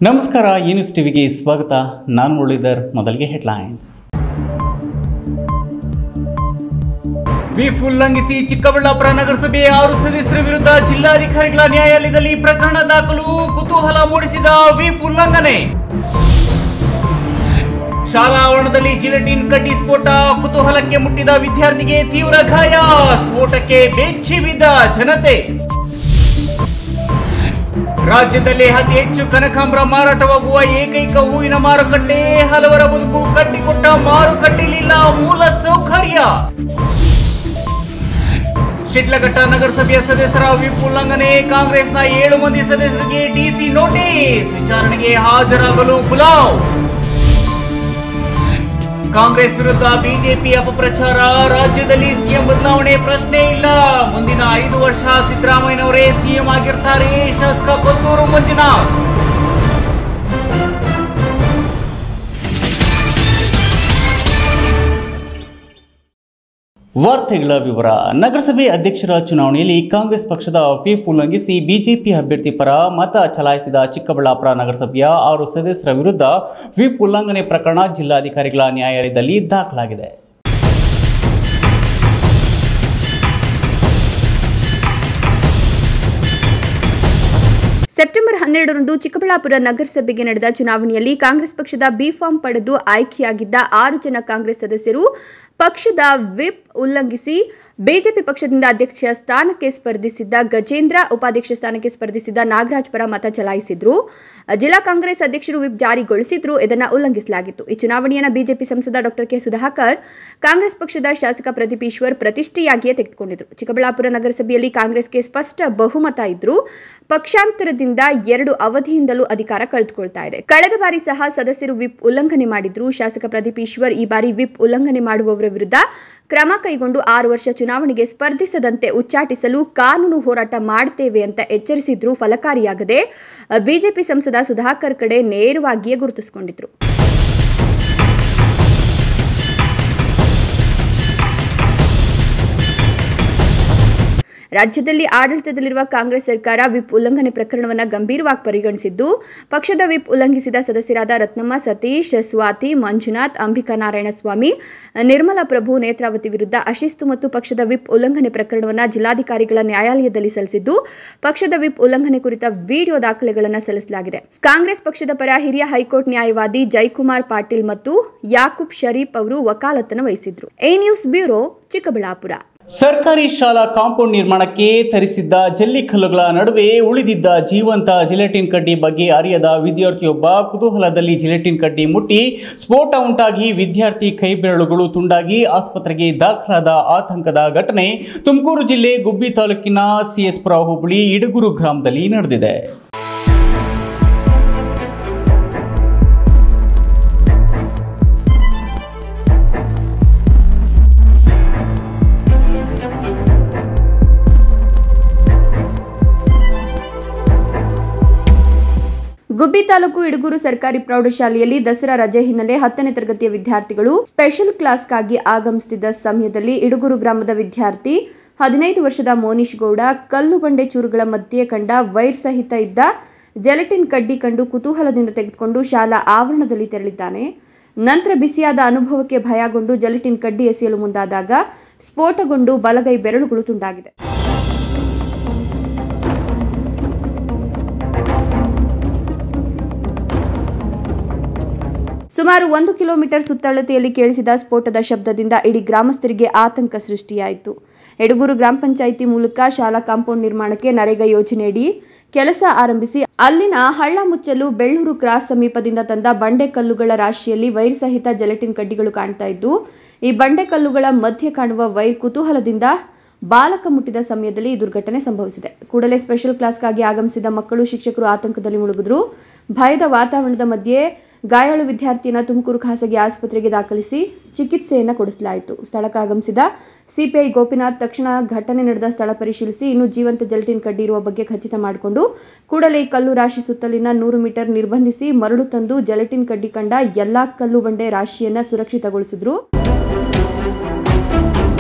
ನಮಸ್ಕಾರ ಈ ನ್ಯೂಸ್ ಟಿವಿಗೆ ಸ್ವಾಗತ ನಾನು ಮುರಳೀಧರ್ ಮೊದಲಿಗೆ ಹೆಡ್ಲೈನ್ಸ್ ವಿಫ್ ಉಲ್ಲಂಘಿಸಿ ಚಿಕ್ಕಬಳ್ಳಾಪುರ ನಗರಸಭೆಯ ಆರು ಸದಸ್ಯರ ವಿರುದ್ಧ ಜಿಲ್ಲಾಧಿಕಾರಿಗಳ ನ್ಯಾಯಾಲಯದಲ್ಲಿ ಪ್ರಕರಣ ದಾಖಲು ಕುತೂಹಲ ಮೂಡಿಸಿದ ವಿಫ್ ಉಲ್ಲಂಘನೆ ಶಾಲಾ ಆವರಣದಲ್ಲಿ ಜಿಲೆಟಿನ್ ಕಡ್ಡಿ ಸ್ಫೋಟ ಕುತೂಹಲಕ್ಕೆ ಮುಟ್ಟಿದ ವಿದ್ಯಾರ್ಥಿಗೆ ತೀವ್ರ ಗಾಯ ಸ್ಫೋಟಕ್ಕೆ ಬೆಚ್ಚಿ ಬಿದ್ದ ಜನತೆ ರಾಜ್ಯದಲ್ಲಿ ಅತಿ ಹೆಚ್ಚು ಕನಕಾಂಬರ ಮಾರಾಟವಾಗುವ ಏಕೈಕ ಹೂವಿನ ಮಾರುಕಟ್ಟೆ ಹಲವರ ಬದುಕು ಕಟ್ಟಿಕೊಟ್ಟ ಮಾರುಕಟ್ಟೆಲಿಲ್ಲ ಮೂಲ ಸೌಕರ್ಯ ಶಿಡ್ಲಘಟ್ಟ ನಗರಸಭೆಯ ಸದಸ್ಯರ ವಿಪ್ ಉಲ್ಲಂಘನೆ ಕಾಂಗ್ರೆಸ್ನ ಏಳು ಮಂದಿ ಸದಸ್ಯರಿಗೆ ಡಿಸಿ ನೋಟಿಸ್ ವಿಚಾರಣೆಗೆ ಹಾಜರಾಗಲು ಬುಲಾವ್ ಕಾಂಗ್ರೆಸ್ ವಿರುದ್ಧ ಬಿಜೆಪಿ ಅಪಪ್ರಚಾರ ರಾಜ್ಯದಲ್ಲಿ ಸಿಎಂ ಬದಲಾವಣೆ ಪ್ರಶ್ನೆ ಇಲ್ಲ ಮುಂದಿನ ಐದು ವರ್ಷ ಸಿದ್ದರಾಮಯ್ಯನವರೇ ಸಿಎಂ ಆಗಿರ್ತಾರೆ ಶಾಸಕ ಕೊತ್ತೂರು ಮಂಜುನಾಥ್ ವಾರ್ತೆಗಳ ವಿವರ ನಗರಸಭೆ ಅಧ್ಯಕ್ಷರ ಚುನಾವಣೆಯಲ್ಲಿ ಕಾಂಗ್ರೆಸ್ ಪಕ್ಷದ ವಿಪ್ ಉಲ್ಲಂಘಿಸಿ ಬಿಜೆಪಿ ಅಭ್ಯರ್ಥಿ ಪರ ಮತ ಚಲಾಯಿಸಿದ ಚಿಕ್ಕಬಳ್ಳಾಪುರ ನಗರಸಭೆಯ ಆರು ಸದಸ್ಯರ ವಿರುದ್ಧ ವಿಪ್ ಉಲ್ಲಂಘನೆ ಪ್ರಕರಣ ಜಿಲ್ಲಾಧಿಕಾರಿಗಳ ನ್ಯಾಯಾಲಯದಲ್ಲಿ ದಾಖಲಾಗಿದೆ ಸೆಪ್ಟೆಂಬರ್ ಹನ್ನೆರಡರಂದು ಚಿಕ್ಕಬಳ್ಳಾಪುರ ನಗರಸಭೆಗೆ ನಡೆದ ಚುನಾವಣೆಯಲ್ಲಿ ಕಾಂಗ್ರೆಸ್ ಪಕ್ಷದ ಬಿ ಫಾರ್ಮ್ ಪಡೆದು ಆಯ್ಕೆಯಾಗಿದ್ದ ಆರು ಜನ ಕಾಂಗ್ರೆಸ್ ಸದಸ್ಯರು ಪಕ್ಷದ ವಿಪ್ ಉಲ್ಲಂಘಿಸಿ ಬಿಜೆಪಿ ಪಕ್ಷದಿಂದ ಅಧ್ಯಕ್ಷ ಸ್ಥಾನಕ್ಕೆ ಸ್ಪರ್ಧಿಸಿದ್ದ ಗಜೇಂದ್ರ ಉಪಾಧ್ಯಕ್ಷ ಸ್ಥಾನಕ್ಕೆ ಸ್ಪರ್ಧಿಸಿದ್ದ ನಾಗರಾಜ್ ಪರ ಮತ ಚಲಾಯಿಸಿದ್ರು ಜಿಲ್ಲಾ ಕಾಂಗ್ರೆಸ್ ಅಧ್ಯಕ್ಷರು ವಿಪ್ ಜಾರಿಗೊಳಿಸಿದ್ರು ಇದನ್ನು ಉಲ್ಲಂಘಿಸಲಾಗಿತ್ತು ಈ ಚುನಾವಣೆಯನ್ನು ಬಿಜೆಪಿ ಸಂಸದ ಡಾಕ್ಟರ್ ಕೆ ಸುಧಾಕರ್ ಕಾಂಗ್ರೆಸ್ ಪಕ್ಷದ ಶಾಸಕ ಪ್ರದೀಪ್ ಈಶ್ವರ್ ಪ್ರತಿಷ್ಠೆಯಾಗಿಯೇ ತೆಗೆದುಕೊಂಡಿದ್ರು ಚಿಕ್ಕಬಳ್ಳಾಪುರ ನಗರಸಭೆಯಲ್ಲಿ ಕಾಂಗ್ರೆಸ್ಗೆ ಸ್ಪಷ್ಟ ಬಹುಮತ ಇದ್ರು ಪಕ್ಷಾಂತರದಿಂದ ಎರಡು ಅವಧಿಯಿಂದಲೂ ಅಧಿಕಾರ ಕಳೆದುಕೊಳ್ತಾ ಇದೆ ಕಳೆದ ಬಾರಿ ಸಹ ಸದಸ್ಯರು ವಿಪ್ ಉಲ್ಲಂಘನೆ ಮಾಡಿದ್ರು ಶಾಸಕ ಪ್ರದೀಪ್ ಈಶ್ವರ್ ಈ ಬಾರಿ ವಿಪ್ ಉಲ್ಲಂಘನೆ ಮಾಡುವವರ ವಿರುದ್ಧ ಕ್ರಮ ಕೈಗೊಂಡು ಆರು ವರ್ಷ ಚುನಾವಣೆಗೆ ಸ್ಪರ್ಧಿಸದಂತೆ ಉಚ್ಚಾಟಿಸಲು ಕಾನೂನು ಹೋರಾಟ ಮಾಡ್ತೇವೆ ಅಂತ ಎಚ್ಚರಿಸಿದ್ರು ಫಲಕಾರಿಯಾಗದೆ ಬಿಜೆಪಿ ಸಂಸದ ಸುಧಾಕರ್ ಕಡೆ ನೇರವಾಗಿಯೇ ಗುರುತಿಸಿಕೊಂಡಿದ್ರು ರಾಜ್ಯದಲ್ಲಿ ಆಡಳಿತದಲ್ಲಿರುವ ಕಾಂಗ್ರೆಸ್ ಸರ್ಕಾರ ವಿಪ್ ಉಲ್ಲಂಘನೆ ಪ್ರಕರಣವನ್ನು ಗಂಭೀರವಾಗಿ ಪರಿಗಣಿಸಿದ್ದು ಪಕ್ಷದ ವಿಪ್ ಉಲ್ಲಂಘಿಸಿದ ಸದಸ್ಯರಾದ ರತ್ನಮ್ಮ ಸತೀಶ್ ಸ್ವಾತಿ ಮಂಜುನಾಥ್ ಅಂಬಿಕಾ ನಾರಾಯಣ ಸ್ವಾಮಿ ನಿರ್ಮಲಾ ಪ್ರಭು ನೇತ್ರಾವತಿ ವಿರುದ್ಧ ಅಶಿಸ್ತು ಮತ್ತು ಪಕ್ಷದ ವಿಪ್ ಉಲ್ಲಂಘನೆ ಪ್ರಕರಣವನ್ನು ಜಿಲ್ಲಾಧಿಕಾರಿಗಳ ನ್ಯಾಯಾಲಯದಲ್ಲಿ ಸಲ್ಲಿಸಿದ್ದು ಪಕ್ಷದ ವಿಪ್ ಉಲ್ಲಂಘನೆ ಕುರಿತ ವಿಡಿಯೋ ದಾಖಲೆಗಳನ್ನು ಸಲ್ಲಿಸಲಾಗಿದೆ ಕಾಂಗ್ರೆಸ್ ಪಕ್ಷದ ಪರ ಹಿರಿಯ ಹೈಕೋರ್ಟ್ ನ್ಯಾಯವಾದಿ ಜೈಕುಮಾರ್ ಪಾಟೀಲ್ ಮತ್ತು ಯಾಕೂಬ್ ಶರೀಫ್ ಅವರು ವಕಾಲತ್ತನ್ನು ವಹಿಸಿದ್ರು ಎ ನ್ಯೂಸ್ ಬ್ಯೂರೋ ಚಿಕ್ಕಬಳ್ಳಾಪುರ ಸರ್ಕಾರಿ ಶಾಲಾ ಕಾಂಪೌಂಡ್ ನಿರ್ಮಾಣಕ್ಕೆ ತರಿಸಿದ್ದ ಜಲ್ಲಿಕಲ್ಲುಗಳ ನಡುವೆ ಉಳಿದಿದ್ದ ಜೀವಂತ ಜಿಲೆಟಿನ್ ಕಡ್ಡಿ ಬಗ್ಗೆ ಅರಿಯದ ವಿದ್ಯಾರ್ಥಿಯೊಬ್ಬ ಕುತೂಹಲದಲ್ಲಿ ಜಿಲೆಟಿನ್ ಕಡ್ಡಿ ಮುಟ್ಟಿ ಸ್ಫೋಟ ಉಂಟಾಗಿ ವಿದ್ಯಾರ್ಥಿ ಕೈಬೆರಳುಗಳು ತುಂಡಾಗಿ ಆಸ್ಪತ್ರೆಗೆ ದಾಖಲಾದ ಆತಂಕದ ಘಟನೆ ತುಮಕೂರು ಜಿಲ್ಲೆ ಗುಬ್ಬಿ ತಾಲೂಕಿನ ಸಿಎಸ್ಪುರ ಹೋಬಳಿ ಇಡಗೂರು ಗ್ರಾಮದಲ್ಲಿ ನಡೆದಿದೆ ಗುಬ್ಬಿ ತಾಲೂಕು ಇಡಗೂರು ಸರ್ಕಾರಿ ಪ್ರೌಢಶಾಲೆಯಲ್ಲಿ ದಸರಾ ರಜೆ ಹಿನ್ನೆಲೆ ಹತ್ತನೇ ತರಗತಿಯ ವಿದ್ಯಾರ್ಥಿಗಳು ಸ್ಪೆಷಲ್ ಕ್ಲಾಸ್ಗಾಗಿ ಆಗಮಿಸುತ್ತಿದ್ದ ಸಮಯದಲ್ಲಿ ಇಡಗೂರು ಗ್ರಾಮದ ವಿದ್ಯಾರ್ಥಿ ಹದಿನೈದು ವರ್ಷದ ಮೋನಿಶ್ ಗೌಡ ಕಲ್ಲು ಬಂಡೆ ಚೂರುಗಳ ಮಧ್ಯೆ ಕಂಡ ವೈರ್ ಸಹಿತ ಇದ್ದ ಜೆಲಟಿನ್ ಕಡ್ಡಿ ಕಂಡು ಕುತೂಹಲದಿಂದ ತೆಗೆದುಕೊಂಡು ಶಾಲಾ ಆವರಣದಲ್ಲಿ ತೆರಳಿದ್ದಾನೆ ನಂತರ ಬಿಸಿಯಾದ ಅನುಭವಕ್ಕೆ ಭಯಗೊಂಡು ಜೆಲಟಿನ್ ಕಡ್ಡಿ ಎಸೆಯಲು ಮುಂದಾದಾಗ ಸ್ಫೋಟಗೊಂಡು ಬಲಗೈ ಬೆರಳುಗಳು ತುಂಡಾಗಿದೆ ಸುಮಾರು ಒಂದು ಕಿಲೋಮೀಟರ್ ಸುತ್ತಳತೆಯಲ್ಲಿ ಕೇಳಿಸಿದ ಸ್ಫೋಟದ ಶಬ್ದದಿಂದ ಇಡೀ ಗ್ರಾಮಸ್ಥರಿಗೆ ಆತಂಕ ಸೃಷ್ಟಿಯಾಯಿತು ಎಡಗೂರು ಗ್ರಾಮ ಪಂಚಾಯಿತಿ ಮೂಲಕ ಶಾಲಾ ಕಾಂಪೌಂಡ್ ನಿರ್ಮಾಣಕ್ಕೆ ನರೇಗಾ ಯೋಜನೆಯಡಿ ಕೆಲಸ ಆರಂಭಿಸಿ ಅಲ್ಲಿನ ಹಳ್ಳ ಮುಚ್ಚಲು ಬೆಳ್ಳೂರು ಕ್ರಾಸ್ ಸಮೀಪದಿಂದ ತಂದ ಬಂಡೆಕಲ್ಲುಗಳ ರಾಶಿಯಲ್ಲಿ ವೈರ್ ಸಹಿತ ಜೆಲೆಟಿನ್ ಕಡ್ಡಿಗಳು ಕಾಣ್ತಾ ಇದ್ದು ಈ ಬಂಡೆಕಲ್ಲುಗಳ ಮಧ್ಯೆ ಕಾಣುವ ವೈರ್ ಕುತೂಹಲದಿಂದ ಬಾಲಕ ಮುಟ್ಟಿದ ಸಮಯದಲ್ಲಿ ಈ ದುರ್ಘಟನೆ ಸಂಭವಿಸಿದೆ ಕೂಡಲೇ ಸ್ಪೆಷಲ್ ಕ್ಲಾಸ್ಗಾಗಿ ಆಗಮಿಸಿದ ಮಕ್ಕಳು ಶಿಕ್ಷಕರು ಆತಂಕದಲ್ಲಿ ಮುಳುಗಿದ್ರು ಭಯದ ವಾತಾವರಣದ ಮಧ್ಯೆ ಗಾಯಾಳು ವಿದ್ಯಾರ್ಥಿಯನ್ನು ತುಮಕೂರು ಖಾಸಗಿ ಆಸ್ಪತ್ರೆಗೆ ದಾಖಲಿಸಿ ಚಿಕಿತ್ಸೆಯನ್ನು ಕೊಡಿಸಲಾಯಿತು ಸ್ಥಳಕ್ಕೆ ಆಗಮಿಸಿದ ಸಿಪಿಐ ಗೋಪಿನಾಥ್ ತಕ್ಷಣ ಘಟನೆ ನಡೆದ ಸ್ಥಳ ಪರಿಶೀಲಿಸಿ ಇನ್ನೂ ಜೀವಂತ ಜೆಲ್ಟಿನ್ ಕಡ್ಡಿ ಇರುವ ಬಗ್ಗೆ ಖಚಿತ ಮಾಡಿಕೊಂಡು ಕೂಡಲೇ ಈ ಕಲ್ಲು ರಾಶಿ ಸುತ್ತಲಿನ ನೂರು ಮೀಟರ್ ನಿರ್ಬಂಧಿಸಿ ಮರಳು ತಂದು ಜೆಲಟಿನ್ ಕಡ್ಡಿ ಕಂಡ ಎಲ್ಲಾ ಕಲ್ಲು ಬಂಡೆ ರಾಶಿಯನ್ನು ಸುರಕ್ಷಿತಗೊಳಿಸಿದ್ರು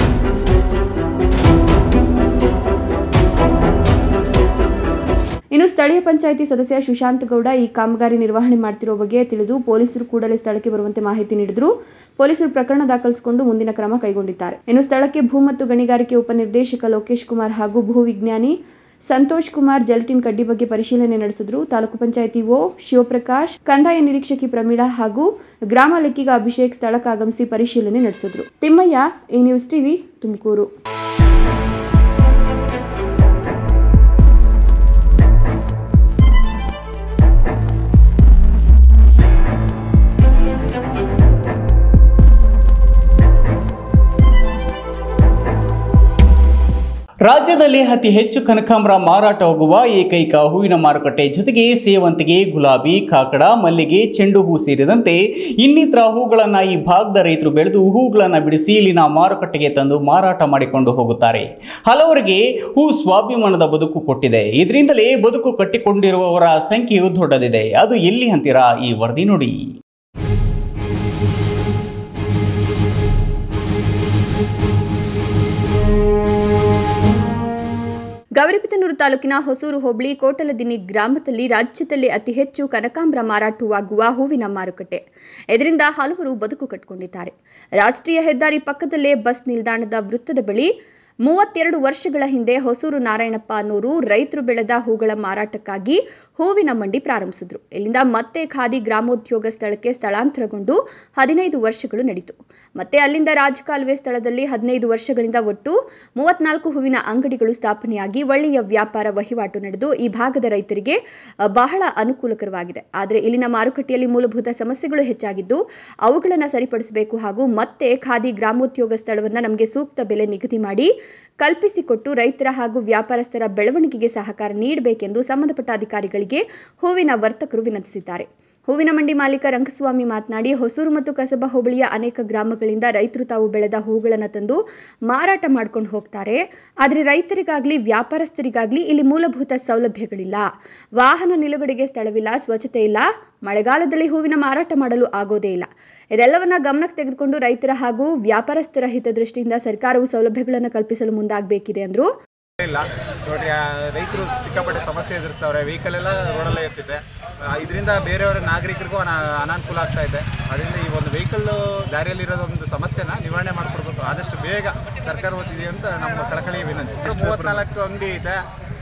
ಇನ್ನು ಸ್ಥಳೀಯ ಪಂಚಾಯಿತಿ ಸದಸ್ಯ ಸುಶಾಂತ್ ಗೌಡ ಈ ಕಾಮಗಾರಿ ನಿರ್ವಹಣೆ ಮಾಡ್ತಿರೋ ಬಗ್ಗೆ ತಿಳಿದು ಪೊಲೀಸರು ಕೂಡಲೇ ಸ್ಥಳಕ್ಕೆ ಬರುವಂತೆ ಮಾಹಿತಿ ನೀಡಿದ್ರು ಪೊಲೀಸರು ಪ್ರಕರಣ ದಾಖಲಿಸಿಕೊಂಡು ಮುಂದಿನ ಕ್ರಮ ಕೈಗೊಂಡಿದ್ದಾರೆ ಇನ್ನು ಸ್ಥಳಕ್ಕೆ ಭೂ ಮತ್ತು ಗಣಿಗಾರಿಕೆ ಉಪನಿರ್ದೇಶಕ ಲೋಕೇಶ್ ಕುಮಾರ್ ಹಾಗೂ ಭೂ ವಿಜ್ಞಾನಿ ಸಂತೋಷ್ ಕುಮಾರ್ ಜೆಲ್ಟಿನ್ ಕಡ್ಡಿ ಬಗ್ಗೆ ಪರಿಶೀಲನೆ ನಡೆಸಿದ್ರು ತಾಲೂಕು ಪಂಚಾಯಿತಿ ಓ ಶಿವಪ್ರಕಾಶ್ ಕಂದಾಯ ನಿರೀಕ್ಷಕಿ ಪ್ರಮೀಳಾ ಹಾಗೂ ಗ್ರಾಮ ಲೆಕ್ಕಿಗ ಅಭಿಷೇಕ್ ಸ್ಥಳಕ್ಕೆ ಆಗಮಿಸಿ ಪರಿಶೀಲನೆ ನಡೆಸಿದ್ರು ತಿಮ್ಮಯ್ಯ ಈ ನ್ಯೂಸ್ ಟಿವಿ ತುಮಕೂರು ರಾಜ್ಯದಲ್ಲಿ ಅತಿ ಹೆಚ್ಚು ಕನಕಾಂಬರ ಮಾರಾಟವಾಗುವ ಏಕೈಕ ಹೂವಿನ ಮಾರುಕಟ್ಟೆ ಜೊತೆಗೆ ಸೇವಂತಿಗೆ ಗುಲಾಬಿ ಕಾಕಡ ಮಲ್ಲಿಗೆ ಚೆಂಡು ಹೂ ಸೇರಿದಂತೆ ಇನ್ನಿತರ ಹೂಗಳನ್ನು ಈ ಭಾಗದ ರೈತರು ಬೆಳೆದು ಹೂಗಳನ್ನು ಬಿಡಿಸಿ ಇಲ್ಲಿನ ಮಾರುಕಟ್ಟೆಗೆ ತಂದು ಮಾರಾಟ ಮಾಡಿಕೊಂಡು ಹೋಗುತ್ತಾರೆ ಹಲವರಿಗೆ ಹೂ ಸ್ವಾಭಿಮಾನದ ಬದುಕು ಕೊಟ್ಟಿದೆ ಇದರಿಂದಲೇ ಬದುಕು ಕಟ್ಟಿಕೊಂಡಿರುವವರ ಸಂಖ್ಯೆಯು ದೊಡ್ಡದಿದೆ ಅದು ಎಲ್ಲಿ ಅಂತೀರಾ ಈ ವರದಿ ನೋಡಿ ಗೌರಿಬಿದನೂರು ತಾಲೂಕಿನ ಹೊಸೂರು ಹೋಬಳಿ ಕೋಟಲದಿನ್ನಿ ಗ್ರಾಮದಲ್ಲಿ ರಾಜ್ಯದಲ್ಲಿ ಅತಿ ಹೆಚ್ಚು ಕನಕಾಂಬರ ಮಾರಾಟವಾಗುವ ಹೂವಿನ ಮಾರುಕಟ್ಟೆ ಇದರಿಂದ ಹಲವರು ಬದುಕು ಕಟ್ಟಿಕೊಂಡಿದ್ದಾರೆ ರಾಷ್ಟ್ರೀಯ ಹೆದ್ದಾರಿ ಪಕ್ಕದಲ್ಲೇ ಬಸ್ ನಿಲ್ದಾಣದ ವೃತ್ತದ ಬಳಿ ಮೂವತ್ತೆರಡು ವರ್ಷಗಳ ಹಿಂದೆ ಹೊಸೂರು ನಾರಾಯಣಪ್ಪ ಅನ್ನೋರು ರೈತರು ಬೆಳೆದ ಹೂಗಳ ಮಾರಾಟಕ್ಕಾಗಿ ಹೂವಿನ ಮಂಡಿ ಪ್ರಾರಂಭಿಸಿದ್ರು ಇಲ್ಲಿಂದ ಮತ್ತೆ ಖಾದಿ ಗ್ರಾಮೋದ್ಯೋಗ ಸ್ಥಳಕ್ಕೆ ಸ್ಥಳಾಂತರಗೊಂಡು ಹದಿನೈದು ವರ್ಷಗಳು ನಡೀತು ಮತ್ತೆ ಅಲ್ಲಿಂದ ರಾಜಕಾಲುವೆ ಸ್ಥಳದಲ್ಲಿ ಹದಿನೈದು ವರ್ಷಗಳಿಂದ ಒಟ್ಟು ಮೂವತ್ನಾಲ್ಕು ಹೂವಿನ ಅಂಗಡಿಗಳು ಸ್ಥಾಪನೆಯಾಗಿ ಒಳ್ಳೆಯ ವ್ಯಾಪಾರ ವಹಿವಾಟು ನಡೆದು ಈ ಭಾಗದ ರೈತರಿಗೆ ಅ, ಬಹಳ ಅನುಕೂಲಕರವಾಗಿದೆ ಆದರೆ ಇಲ್ಲಿನ ಮಾರುಕಟ್ಟೆಯಲ್ಲಿ ಮೂಲಭೂತ ಸಮಸ್ಯೆಗಳು ಹೆಚ್ಚಾಗಿದ್ದು ಅವುಗಳನ್ನು ಸರಿಪಡಿಸಬೇಕು ಹಾಗೂ ಮತ್ತೆ ಖಾದಿ ಗ್ರಾಮೋದ್ಯೋಗ ಸ್ಥಳವನ್ನು ನಮಗೆ ಸೂಕ್ತ ಬೆಲೆ ನಿಗದಿ ಮಾಡಿ ಕಲ್ಪಿಸಿಕೊಟ್ಟು ರೈತರ ಹಾಗೂ ವ್ಯಾಪಾರಸ್ಥರ ಬೆಳವಣಿಗೆಗೆ ಸಹಕಾರ ನೀಡಬೇಕೆಂದು ಸಂಬಂಧಪಟ್ಟ ಅಧಿಕಾರಿಗಳಿಗೆ ಹೂವಿನ ವರ್ತಕರು ವಿನಂತಿಸಿದ್ದಾರೆ ಹೂವಿನ ಮಂಡಿ ಮಾಲೀಕ ರಂಗಸ್ವಾಮಿ ಮಾತನಾಡಿ ಹೊಸೂರು ಮತ್ತು ಕಸಬಾ ಹೋಬಳಿಯ ಅನೇಕ ಗ್ರಾಮಗಳಿಂದ ರೈತರು ತಾವು ಬೆಳೆದ ಹೂಗಳನ್ನು ತಂದು ಮಾರಾಟ ಮಾಡ್ಕೊಂಡು ಹೋಗ್ತಾರೆ ಆದರೆ ರೈತರಿಗಾಗಲಿ ವ್ಯಾಪಾರಸ್ಥರಿಗಾಗಲಿ ಇಲ್ಲಿ ಮೂಲಭೂತ ಸೌಲಭ್ಯಗಳಿಲ್ಲ ವಾಹನ ನಿಲುಗಡೆಗೆ ಸ್ಥಳವಿಲ್ಲ ಸ್ವಚ್ಛತೆ ಇಲ್ಲ ಮಳೆಗಾಲದಲ್ಲಿ ಹೂವಿನ ಮಾರಾಟ ಮಾಡಲು ಆಗೋದೇ ಇಲ್ಲ ಇದೆಲ್ಲವನ್ನ ಗಮನಕ್ಕೆ ತೆಗೆದುಕೊಂಡು ರೈತರ ಹಾಗೂ ವ್ಯಾಪಾರಸ್ಥರ ಹಿತದೃಷ್ಟಿಯಿಂದ ಸರ್ಕಾರವು ಸೌಲಭ್ಯಗಳನ್ನು ಕಲ್ಪಿಸಲು ಮುಂದಾಗಬೇಕಿದೆ ಅಂದರು ಇಲ್ಲ ನೋಡಿ ಆ, ರೈತರು ಸಿಕ್ಕಾಪಟ್ಟೆ ಸಮಸ್ಯೆ ಎದುರಿಸ್ತವ್ರೆ ವೆಹಿಕಲ್ ಎಲ್ಲ ರೋಡಲ್ಲೇ ಇರ್ತಿದೆ ಇದರಿಂದ ಬೇರೆಯವರ ನಾಗರಿಕರಿಗೂ ಅನ ಅನಾನುಕೂಲ ಆಗ್ತಾ ಇದೆ ಅದರಿಂದ ಈ ಒಂದು ವೆಹಿಕಲ್ ದಾರಿಯಲ್ಲಿರೋದೊಂದು ಸಮಸ್ಯೆನ ನಿವಾರಣೆ ಮಾಡಿಕೊಡ್ಬೇಕು ಆದಷ್ಟು ಬೇಗ ಸರ್ಕಾರ ಓದಿದೆ ಅಂತ ನಮ್ಮ ಕಳಕಳಿಯ ವಿನಂತಿ ಮೂವತ್ನಾಲ್ಕು ಅಂಗಡಿ ಐತೆ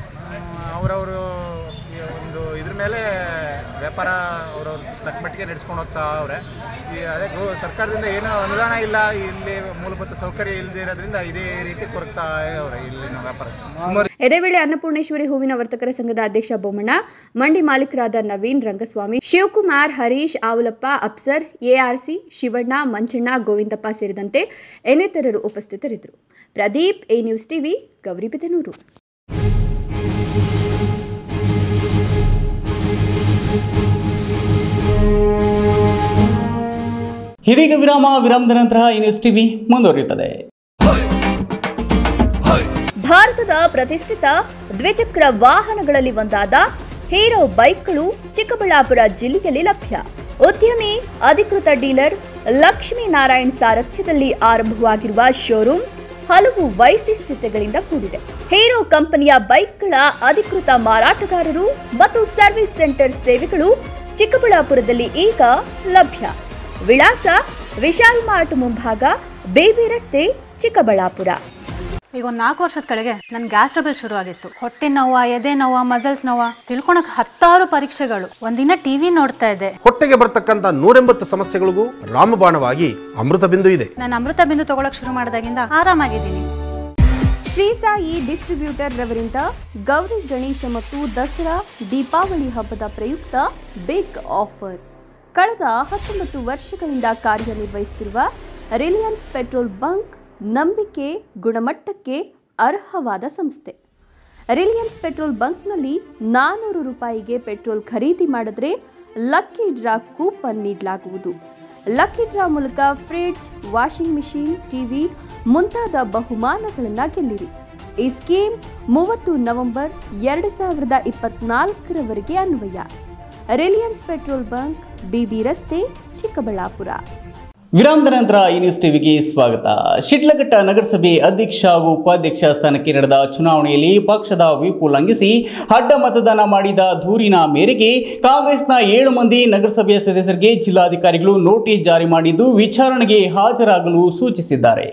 ಅವರವರು ಒಂದು ಇದ್ರ ಮೇಲೆ ವ್ಯಾಪಾರ ಅವರವ್ರ ತಕ್ಕ ಮಟ್ಟಿಗೆ ನಡೆಸ್ಕೊಂಡು ಹೋಗ್ತಾ ಅವ್ರೆ ಈ ಅದೇ ಗೋ ಸರ್ಕಾರದಿಂದ ಏನೋ ಅನುದಾನ ಇಲ್ಲ ಇಲ್ಲಿ ಮೂಲಭೂತ ಸೌಕರ್ಯ ಇಲ್ಲದೆ ಇರೋದ್ರಿಂದ ಇದೇ ರೀತಿ ಕೊರಗ್ತಾ ಅವ್ರೆ ಇಲ್ಲಿನ ವ್ಯಾಪಾರಸ್ಥರು ಇದೇ ವೇಳೆ ಅನ್ನಪೂರ್ಣೇಶ್ವರಿ ಹೂವಿನ ವರ್ತಕರ ಸಂಘದ ಅಧ್ಯಕ್ಷ ಬೊಮ್ಮಣ್ಣ ಮಂಡಿ ಮಾಲೀಕರಾದ ನವೀನ್ ರಂಗಸ್ವಾಮಿ ಶಿವಕುಮಾರ್ ಹರೀಶ್ ಆವುಲಪ್ಪ ಅಪ್ಸರ್ ಎಆರ್ಸಿ ಶಿವಣ್ಣ ಮಂಚಣ್ಣ ಗೋವಿಂದಪ್ಪ ಸೇರಿದಂತೆ ಇನ್ನಿತರರು ಉಪಸ್ಥಿತರಿದ್ದರು Pradeep A news TV Gauribidanur ಇದೀಗ ವಿರಾಮ ವಿರಾಮದ ನಂತರ ಈ ನ್ಯೂಸ್ ಟಿವಿ ಮುಂದುವರಿಯುತ್ತದೆ ಭಾರತದ ಪ್ರತಿಷ್ಠಿತ ದ್ವಿಚಕ್ರ ವಾಹನಗಳಲ್ಲಿ ಒಂದಾದ ಹೀರೋ ಬೈಕ್ಗಳು ಚಿಕ್ಕಬಳ್ಳಾಪುರ ಜಿಲ್ಲೆಯಲ್ಲಿ ಲಭ್ಯ ಉದ್ಯಮಿ ಅಧಿಕೃತ ಡೀಲರ್ ಲಕ್ಷ್ಮೀ ನಾರಾಯಣ್ ಸಾರಥ್ಯದಲ್ಲಿ ಆರಂಭವಾಗಿರುವ ಶೋರೂಮ್ ಹಲವು ವೈಶಿಷ್ಟ್ಯತೆಗಳಿಂದ ಕೂಡಿದೆ ಹೀರೋ ಕಂಪನಿಯ ಬೈಕ್ಗಳ ಅಧಿಕೃತ ಮಾರಾಟಗಾರರು ಮತ್ತು ಸರ್ವಿಸ್ ಸೆಂಟರ್ ಸೇವೆಗಳು ಚಿಕ್ಕಬಳ್ಳಾಪುರದಲ್ಲಿ ಈಗ ಲಭ್ಯ ವಿಳಾಸ ವಿಶಾಲ್ ಮಾರ್ಟ್ ಮುಂಭಾಗ ಬೇಬಿ ರಸ್ತೆ ಚಿಕ್ಕಬಳ್ಳಾಪುರ ಈಗ ಒಂದು ನಾಲ್ಕು ವರ್ಷದ ಕೆಳಗೆ ನನ್ನ ಗ್ಯಾಸ್ ಟ್ರಬಲ್ ಶುರು ಆಗಿತ್ತು ಹೊಟ್ಟೆ ನೋವ ಎದೆ ನೋವ ಮಸಲ್ಸ್ ನೋವ ತಿಳ್ಕೊಳಕ್ ಹತ್ತಾರು ಪರೀಕ್ಷೆಗಳು ಒಂದಿನ ಟಿವಿ ನೋಡ್ತಾ ಇದ್ದೆ ಹೊಟ್ಟೆಗೆ ಬರ್ತಕ್ಕಂಥ ನೂರೆಂಬತ್ತು ಸಮಸ್ಯೆಗಳಿಗೂ ರಾಮಬಾಣವಾಗಿ ಅಮೃತ ಬಿಂದು ಇದೆ ನಾನು ಅಮೃತ ಬಿಂದು ತಗೊಳಕ್ ಶುರು ಮಾಡಿದಾಗಿಂದ ಆರಾಮಾಗಿದ್ದೀನಿ ಶ್ರೀ ಸಾಯಿ ಡಿಸ್ಟ್ರಿಬ್ಯೂಟರ್ ರವರಿಂದ ಗೌರಿ ಗಣೇಶ ಮತ್ತು ದಸರಾ ದೀಪಾವಳಿ ಹಬ್ಬದ ಪ್ರಯುಕ್ತ ಬಿಗ್ ಆಫರ್ ಕಳೆದ ಹತ್ತೊಂಬತ್ತು ವರ್ಷಗಳಿಂದ ಕಾರ್ಯನಿರ್ವಹಿಸುತ್ತಿರುವ ರಿಲಯನ್ಸ್ ಪೆಟ್ರೋಲ್ ಬಂಕ್ ನಂಬಿಕೆ ಗುಣಮಟ್ಟಕ್ಕೆ ಅರ್ಹವಾದ ಸಂಸ್ಥೆ ರಿಲಯನ್ಸ್ ಪೆಟ್ರೋಲ್ ಬಂಕ್ನಲ್ಲಿ ನಾನ್ನೂರು ರೂಪಾಯಿಗೆ ಪೆಟ್ರೋಲ್ ಖರೀದಿ ಮಾಡಿದ್ರೆ ಲಕ್ಕಿ ಡ್ರಾ ಕೂಪನ್ ನೀಡಲಾಗುವುದು ಲಕ್ಕಿ ಡ್ರಾ ಮೂಲಕ ಫ್ರಿಡ್ಜ್ ವಾಷಿಂಗ್ ಮಿಷಿನ್ ಟಿವಿ ಮುಂತಾದ ಬಹುಮಾನಗಳನ್ನು ಗೆಲ್ಲಿರಿ ಈ ಸ್ಕೀಮ್ ಮೂವತ್ತು ನವೆಂಬರ್ ಎರಡು ಸಾವಿರದ ಇಪ್ಪತ್ನಾಲ್ಕರವರೆಗೆ ಅನ್ವಯ ರಿಲಯನ್ಸ್ ಪೆಟ್ರೋಲ್ ಬಂಕ್ ಬಿಬಿ ರಸ್ತೆ ಚಿಕ್ಕಬಳ್ಳಾಪುರ ವಿರಾಮದ ನಂತರ ಈ ನ್ಯೂಸ್ ಟಿವಿಗೆ ಸ್ವಾಗತ ಶಿಡ್ಲಘಟ್ಟ ನಗರಸಭೆ ಅಧ್ಯಕ್ಷ ಹಾಗೂ ಉಪಾಧ್ಯಕ್ಷ ಸ್ಥಾನಕ್ಕೆ ನಡೆದ ಚುನಾವಣೆಯಲ್ಲಿ ಪಕ್ಷದ ವಿಪ್ ಉಲ್ಲಂಘಿಸಿ ಅಡ್ಡ ಮತದಾನ ಮಾಡಿದ ದೂರಿನ ಮೇರೆಗೆ ಕಾಂಗ್ರೆಸ್ನ ಏಳು ಮಂದಿ ನಗರಸಭೆಯ ಸದಸ್ಯರಿಗೆ ಜಿಲ್ಲಾಧಿಕಾರಿಗಳು ನೋಟಿಸ್ ಜಾರಿ ಮಾಡಿದ್ದು ವಿಚಾರಣೆಗೆ ಹಾಜರಾಗಲು ಸೂಚಿಸಿದ್ದಾರೆ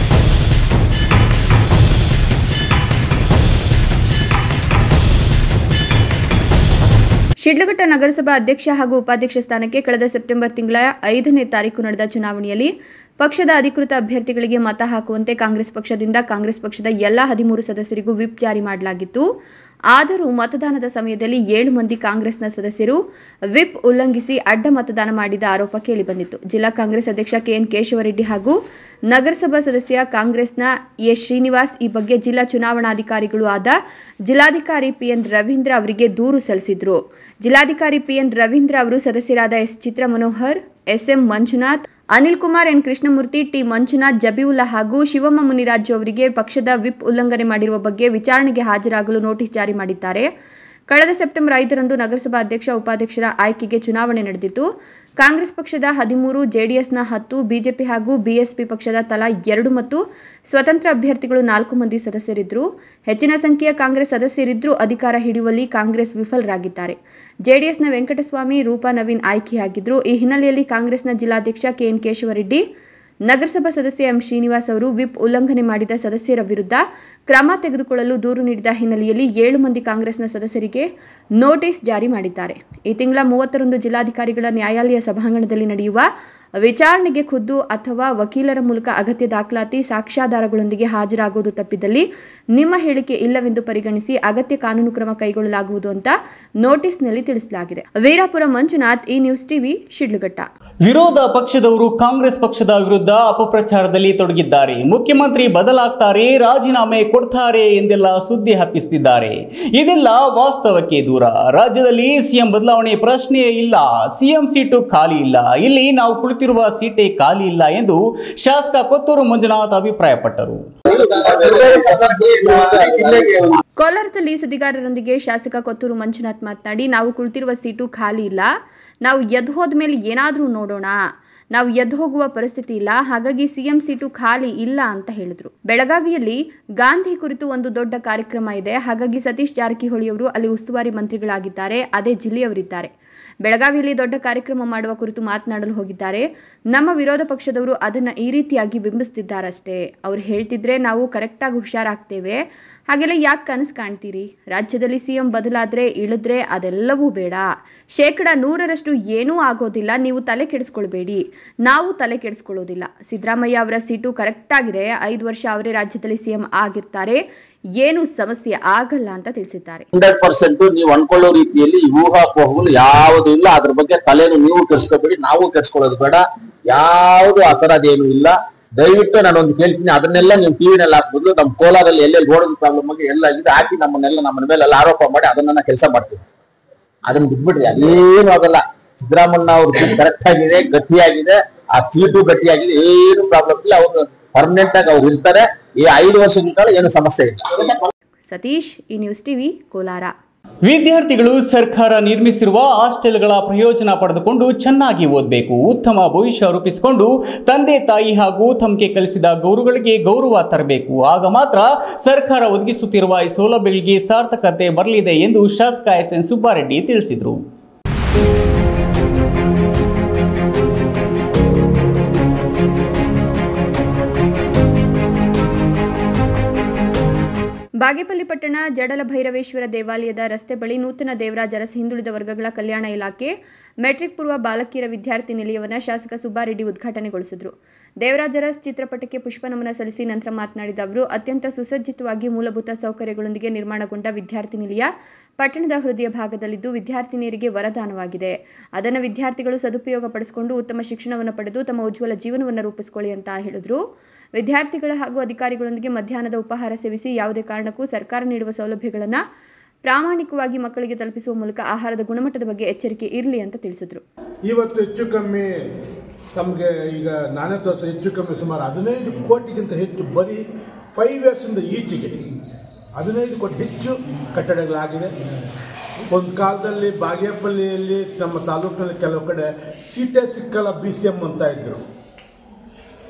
ಶಿಡ್ಲಘಟ್ಟ ನಗರಸಭಾ ಅಧ್ಯಕ್ಷ ಹಾಗೂ ಉಪಾಧ್ಯಕ್ಷ ಸ್ಥಾನಕ್ಕೆ ಕಳೆದ ಸೆಪ್ಟೆಂಬರ್ ತಿಂಗಳ ಐದನೇ ತಾರೀಕು ನಡೆದ ಚುನಾವಣೆಯಲ್ಲಿ ಪಕ್ಷದ ಅಧಿಕೃತ ಅಭ್ಯರ್ಥಿಗಳಿಗೆ ಮತ ಹಾಕುವಂತೆ ಕಾಂಗ್ರೆಸ್ ಪಕ್ಷದಿಂದ ಕಾಂಗ್ರೆಸ್ ಪಕ್ಷದ ಎಲ್ಲ ಹದಿಮೂರು ಸದಸ್ಯರಿಗೂ ವಿಪ್ ಜಾರಿ ಮಾಡಲಾಗಿತ್ತು ಆದರೂ ಮತದಾನದ ಸಮಯದಲ್ಲಿ ಏಳು ಮಂದಿ ಕಾಂಗ್ರೆಸ್ನ ಸದಸ್ಯರು ವಿಪ್ ಉಲ್ಲಂಘಿಸಿ ಅಡ್ಡ ಮತದಾನ ಮಾಡಿದ ಆರೋಪ ಕೇಳಿಬಂದಿತ್ತು ಜಿಲ್ಲಾ ಕಾಂಗ್ರೆಸ್ ಅಧ್ಯಕ್ಷ ಕೆಎನ್ ಕೇಶವರೆಡ್ಡಿ ಹಾಗೂ ನಗರಸಭಾ ಸದಸ್ಯ ಕಾಂಗ್ರೆಸ್ನ ಎಸ್ ಶ್ರೀನಿವಾಸ್ ಈ ಬಗ್ಗೆ ಜಿಲ್ಲಾ ಚುನಾವಣಾಧಿಕಾರಿಗಳು ಆದ ಜಿಲ್ಲಾಧಿಕಾರಿ ಪಿಎನ್ ರವೀಂದ್ರ ಅವರಿಗೆ ದೂರು ಸಲ್ಲಿಸಿದ್ರು ಜಿಲ್ಲಾಧಿಕಾರಿ ಪಿಎನ್ ರವೀಂದ್ರ ಅವರು ಸದಸ್ಯರಾದ S Chitra Manohar SM Manjunath Anil Kumar N Krishnamurthy T Manjunath Jabiulla ಹಾಗೂ ಶಿವಮ್ಮ ಮುನಿರಾಜು ಅವರಿಗೆ ಪಕ್ಷದ ವಿಪ್ ಉಲ್ಲಂಘನೆ ಮಾಡಿರುವ ಬಗ್ಗೆ ವಿಚಾರಣೆಗೆ ಹಾಜರಾಗಲು ನೋಟಿಸ್ ಜಾರಿ ಮಾಡಿದ್ದಾರೆ ಕಳೆದ ಸೆಪ್ಟೆಂಬರ್ ಐದರಂದು ನಗರಸಭಾ ಅಧ್ಯಕ್ಷ ಉಪಾಧ್ಯಕ್ಷರ ಆಯ್ಕೆಗೆ ಚುನಾವಣೆ ನಡೆದಿತ್ತು ಕಾಂಗ್ರೆಸ್ ಪಕ್ಷದ ಹದಿಮೂರು ಜೆಡಿಎಸ್ನ ಹತ್ತು ಬಿಜೆಪಿ ಹಾಗೂ ಬಿಎಸ್ಪಿ ಪಕ್ಷದ ತಲಾ ಎರಡು ಮತ್ತು ಸ್ವತಂತ್ರ ಅಭ್ಯರ್ಥಿಗಳು ನಾಲ್ಕು ಮಂದಿ ಸದಸ್ಯರಿದ್ದರು ಹೆಚ್ಚಿನ ಸಂಖ್ಯೆಯ ಕಾಂಗ್ರೆಸ್ ಸದಸ್ಯರಿದ್ದರೂ ಅಧಿಕಾರ ಹಿಡಿಯುವಲ್ಲಿ ಕಾಂಗ್ರೆಸ್ ವಿಫಲರಾಗಿದ್ದಾರೆ ಜೆಡಿಎಸ್ನ ವೆಂಕಟಸ್ವಾಮಿ ರೂಪಾ ನವೀನ್ ಆಯ್ಕೆಯಾಗಿದ್ದರು ಈ ಹಿನ್ನೆಲೆಯಲ್ಲಿ ಕಾಂಗ್ರೆಸ್ನ ಜಿಲ್ಲಾಧ್ಯಕ್ಷ ಕೆಎನ್ ಕೇಶವರೆಡ್ಡಿ ನಗರಸಭಾ ಸದಸ್ಯ ಎಂ ಶ್ರೀನಿವಾಸ್ ಅವರು ವಿಪ್ ಉಲ್ಲಂಘನೆ ಮಾಡಿದ ಸದಸ್ಯರ ವಿರುದ್ಧ ಕ್ರಮ ತೆಗೆದುಕೊಳ್ಳಲು ದೂರು ನೀಡಿದ ಹಿನ್ನೆಲೆಯಲ್ಲಿ ಏಳು ಮಂದಿ ಕಾಂಗ್ರೆಸ್ನ ಸದಸ್ಯರಿಗೆ ನೋಟಿಸ್ ಜಾರಿ ಮಾಡಿದ್ದಾರೆ ಈ ತಿಂಗಳ ಮೂವತ್ತರಂದು ಜಿಲ್ಲಾಧಿಕಾರಿಗಳ ನ್ಯಾಯಾಲಯ ಸಭಾಂಗಣದಲ್ಲಿ ನಡೆಯುವ ವಿಚಾರಣೆಗೆ ಖುದ್ದು ಅಥವಾ ವಕೀಲರ ಮೂಲಕ ಅಗತ್ಯ ದಾಖಲಾತಿ ಸಾಕ್ಷ್ಯಾಧಾರಗಳೊಂದಿಗೆ ಹಾಜರಾಗುವುದು ತಪ್ಪಿದಲ್ಲಿ ನಿಮ್ಮ ಹೇಳಿಕೆ ಇಲ್ಲವೆಂದು ಪರಿಗಣಿಸಿ ಅಗತ್ಯ ಕಾನೂನು ಕ್ರಮ ಕೈಗೊಳ್ಳಲಾಗುವುದು ಅಂತ ನೋಟಿಸ್ನಲ್ಲಿ ತಿಳಿಸಲಾಗಿದೆ Virapura Manjunath E news TV Sidlaghatta ವಿರೋಧ ಪಕ್ಷದವರು ಕಾಂಗ್ರೆಸ್ ಪಕ್ಷದ ವಿರುದ್ಧ ಅಪಪ್ರಚಾರದಲ್ಲಿ ತೊಡಗಿದ್ದಾರೆ ಮುಖ್ಯಮಂತ್ರಿ ಬದಲಾಗ್ತಾರೆ ರಾಜೀನಾಮೆ ಕೊಡ್ತಾರೆ ಎಂದೆಲ್ಲ ಸುದ್ದಿ ಹಬ್ಬಿಸುತ್ತಿದ್ದಾರೆ ಇದೆಲ್ಲ ವಾಸ್ತವಕ್ಕೆ ದೂರ ರಾಜ್ಯದಲ್ಲಿ ಸಿಎಂ ಬದಲಾವಣೆ ಪ್ರಶ್ನೆಯೇ ಇಲ್ಲ ಸಿಎಂ ಸೀಟು ಖಾಲಿ ಇಲ್ಲ ಇಲ್ಲಿ ನಾವು ಕುಳಿತಿರುವ ಸೀಟೇ ಖಾಲಿ ಇಲ್ಲ ಎಂದು ಶಾಸಕ ಕೊತ್ತೂರು ಮಂಜುನಾಥ್ ಅಭಿಪ್ರಾಯಪಟ್ಟರು ಕೋಲಾರದಲ್ಲಿ ಸುದ್ದಿಗಾರರೊಂದಿಗೆ ಶಾಸಕ ಕೊತ್ತೂರು ಮಂಜುನಾಥ್ ಮಾತನಾಡಿ ನಾವು ಕುಳಿತಿರುವ ಸೀಟು ಖಾಲಿ ಇಲ್ಲ ನಾವು ಎದ್ದು ಹೋದ್ಮೇಲೆ ಏನಾದರೂ ನೋಡೋಣ ನಾವು ಎದ್ದು ಹೋಗುವ ಪರಿಸ್ಥಿತಿ ಇಲ್ಲ ಹಾಗಾಗಿ ಸಿಎಂ ಸೀಟು ಖಾಲಿ ಇಲ್ಲ ಅಂತ ಹೇಳಿದ್ರು ಬೆಳಗಾವಿಯಲ್ಲಿ ಗಾಂಧಿ ಕುರಿತು ಒಂದು ದೊಡ್ಡ ಕಾರ್ಯಕ್ರಮ ಇದೆ ಹಾಗಾಗಿ ಸತೀಶ್ ಜಾರಕಿಹೊಳಿ ಅವರು ಅಲ್ಲಿ ಉಸ್ತುವಾರಿ ಮಂತ್ರಿಗಳಾಗಿದ್ದಾರೆ ಅದೇ ಜಿಲ್ಲೆಯವರಿದ್ದಾರೆ ಬೆಳಗಾವಿಯಲ್ಲಿ ದೊಡ್ಡ ಕಾರ್ಯಕ್ರಮ ಮಾಡುವ ಕುರಿತು ಮಾತನಾಡಲು ಹೋಗಿದ್ದಾರೆ ನಮ್ಮ ವಿರೋಧ ಪಕ್ಷದವರು ಅದನ್ನ ಈ ರೀತಿಯಾಗಿ ಬಿಂಬಿಸ್ತಿದ್ದಾರಷ್ಟೇ ಅವ್ರು ಹೇಳ್ತಿದ್ರೆ ನಾವು ಕರೆಕ್ಟಾಗಿ ಹುಷಾರಾಗ್ತೇವೆ ಹಾಗೆಲ್ಲ ಯಾಕೆ ಕನಸು ಕಾಣ್ತೀರಿ ರಾಜ್ಯದಲ್ಲಿ ಸಿಎಂ ಬದಲಾದ್ರೆ ಇಳಿದ್ರೆ ಅದೆಲ್ಲವೂ ಬೇಡ ಶೇಕಡ ನೂರರಷ್ಟು ಏನೂ ಆಗೋದಿಲ್ಲ ನೀವು ತಲೆ ಕೆಡಿಸ್ಕೊಳ್ಬೇಡಿ ನಾವು ತಲೆ ಕೆಡಿಸ್ಕೊಳ್ಳೋದಿಲ್ಲ ಸಿದ್ದರಾಮಯ್ಯ ಅವರ ಸೀಟು ಕರೆಕ್ಟ್ ಆಗಿದೆ ಐದು ವರ್ಷ ಅವರೇ ರಾಜ್ಯದಲ್ಲಿ ಸಿಎಂ ಆಗಿರ್ತಾರೆ ಏನು ಸಮಸ್ಯೆ ಆಗಲ್ಲ ಅಂತ ತಿಳಿಸಿದ್ದಾರೆ ಹಂಡ್ರೆಡ್ ಪರ್ಸೆಂಟ್ ನೀವು ಅನ್ಕೊಳ್ಳೋ ರೀತಿಯಲ್ಲಿ ಈ ಊಹಾಪೋಹಗಳು ಯಾವುದು ಇಲ್ಲ ಅದ್ರ ಬಗ್ಗೆ ತಲೆನು ನೀವು ಕೆಡ್ಸ್ಕೋಬೇಡಿ ನಾವು ಕೆಡ್ಸ್ಕೊಳ್ಳೋದು ಬೇಡ ಯಾವುದು ಆ ತರದೇನು ಇಲ್ಲ ದಯವಿಟ್ಟು ನಾನೊಂದು ಕೇಳ್ತೀನಿ ಅದನ್ನೆಲ್ಲ ನೀವು ಟಿವಿನಲ್ಲಿ ಹಾಕ್ಬೋದು ನಮ್ಮ ಕೋಲಾರಲ್ಲಿ ಎಲ್ಲೆಲ್ಲಿ ರೋಡ್ ಪ್ರಾಬ್ಲಮ್ ಬಗ್ಗೆ ಎಲ್ಲ ಇದೆ ಹಾಕಿ ನಮ್ಮನ್ನೆಲ್ಲ ನಮ್ಮ ಮೇಲೆಲ್ಲ ಆರೋಪ ಮಾಡಿ ಅದನ್ನ ಕೆಲಸ ಮಾಡ್ತೀವಿ ಅದನ್ನ ಬಿಟ್ಬಿಡ್ರಿ ಅದೇನು ಆಗಲ್ಲ ಸಿದ್ದರಾಮಣ್ಣ ಅವ್ರ ಸೀಟ್ ಕರೆಕ್ಟ್ ಆಗಿದೆ ಗಟ್ಟಿಯಾಗಿದೆ ಆ ಸೀಟು ಗಟ್ಟಿಯಾಗಿದೆ ಏನು ಪ್ರಾಬ್ಲಮ್ ಇಲ್ಲ ಅವ್ರು ಪರ್ಮನೆಂಟ್ ಆಗಿ ಅವ್ರು ಇರ್ತಾರೆ ಈ ಐದು ವರ್ಷದ ಕಾಲ ಏನು ಸಮಸ್ಯೆ ಇಲ್ಲ ಸತೀಶ್ ಈ ನ್ಯೂಸ್ ಟಿವಿ ಕೋಲಾರ ವಿದ್ಯಾರ್ಥಿಗಳು ಸರ್ಕಾರ ನಿರ್ಮಿಸಿರುವ ಹಾಸ್ಟೆಲ್ಗಳ ಪ್ರಯೋಜನ ಪಡೆದುಕೊಂಡು ಚೆನ್ನಾಗಿ ಓದಬೇಕು ಉತ್ತಮ ಭವಿಷ್ಯ ರೂಪಿಸಿಕೊಂಡು ತಂದೆ ತಾಯಿ ಹಾಗೂ ತಮಗೆ ಕಲಿಸಿದ ಗೌರವಗಳಿಗೆ ಗೌರವ ತರಬೇಕು ಆಗ ಮಾತ್ರ ಸರ್ಕಾರ ಒದಗಿಸುತ್ತಿರುವ ಈ ಸೌಲಭ್ಯಗಳಿಗೆ ಸಾರ್ಥಕತೆ ಬರಲಿದೆ ಎಂದು ಶಾಸಕ ಎಸ್ ಎನ್ ಸುಬ್ಬಾರೆಡ್ಡಿ ತಿಳಿಸಿದರು ಬಾಗೇಪಲ್ಲಿ ಪಟ್ಟಣ ಜಡಲ ಭೈರವೇಶ್ವರ ದೇವಾಲಯದ ರಸ್ತೆ ಬಳಿ ನೂತನ ದೇವರಾಜ ಅರಸ್ ಹಿಂದುಳಿದ ವರ್ಗಗಳ ಕಲ್ಯಾಣ ಇಲಾಖೆ ಮೆಟ್ರಿಕ್ ಪೂರ್ವ ಬಾಲಕಿಯರ ವಿದ್ಯಾರ್ಥಿ ನಿಲಯವನ್ನು ಶಾಸಕ ಸುಬ್ಬಾರೆಡ್ಡಿ ಉದ್ಘಾಟನೆಗೊಳಿಸಿದರು ದೇವರಾಜ ಅರಸ್ ಚಿತ್ರಪಟಕ್ಕೆ ಪುಷ್ಪನಮನ ಸಲ್ಲಿಸಿ ನಂತರ ಮಾತನಾಡಿದ ಅವರು ಅತ್ಯಂತ ಸುಸಜ್ಜಿತವಾಗಿ ಮೂಲಭೂತ ಸೌಕರ್ಯಗಳೊಂದಿಗೆ ನಿರ್ಮಾಣಗೊಂಡ ವಿದ್ಯಾರ್ಥಿ ನಿಲಯ ಪಟ್ಟಣದ ಹೃದಯ ಭಾಗದಲ್ಲಿದ್ದು ವಿದ್ಯಾರ್ಥಿನಿಯರಿಗೆ ವರದಾನವಾಗಿದೆ ಅದನ್ನು ವಿದ್ಯಾರ್ಥಿಗಳು ಸದುಪಯೋಗ ಪಡಿಸಿಕೊಂಡು ಉತ್ತಮ ಶಿಕ್ಷಣವನ್ನು ಪಡೆದು ತಮ್ಮ ಉಜ್ವಲ ಜೀವನವನ್ನು ರೂಪಿಸಿಕೊಳ್ಳಿ ಅಂತ ಹೇಳಿದರು ವಿದ್ಯಾರ್ಥಿಗಳ ಹಾಗೂ ಅಧಿಕಾರಿಗಳೊಂದಿಗೆ ಮಧ್ಯಾಹ್ನದ ಉಪಹಾರ ಸೇವಿಸಿ ಯಾವುದೇ ಕಾರಣಕ್ಕೂ ಸರ್ಕಾರ ನೀಡುವ ಸೌಲಭ್ಯಗಳನ್ನು ಪ್ರಾಮಾಣಿಕವಾಗಿ ಮಕ್ಕಳಿಗೆ ತಲುಪಿಸುವ ಮೂಲಕ ಆಹಾರದ ಗುಣಮಟ್ಟದ ಬಗ್ಗೆ ಎಚ್ಚರಿಕೆ ಇರಲಿ ಅಂತ ತಿಳಿಸಿದರು ಇವತ್ತು ಹೆಚ್ಚು ಕಮ್ಮಿ ತಮಗೆ ಈಗ ನಾನೇ ತೋರಿಸ ಹೆಚ್ಚು ಕಮ್ಮಿ ಸುಮಾರು ಹದಿನೈದು ಕೋಟಿಗಿಂತ ಹೆಚ್ಚು ಬರೀ ಫೈವ್ ಇಯರ್ಸಿಂದ ಈಚೆಗೆ ಹದಿನೈದು ಕೋಟಿ ಹೆಚ್ಚು ಕಟ್ಟಡಗಳಾಗಿದೆ ಒಂದು ಕಾಲದಲ್ಲಿ ಬಾಗೇಪಲ್ಲಿಯಲ್ಲಿ ನಮ್ಮ ತಾಲೂಕಿನಲ್ಲಿ ಕೆಲವು ಕಡೆ ಸೀಟೇ ಸಿಕ್ಕಲ್ಲ ಬಿ ಸಿ ಎಮ್ ಅಂತ ಇದ್ದರು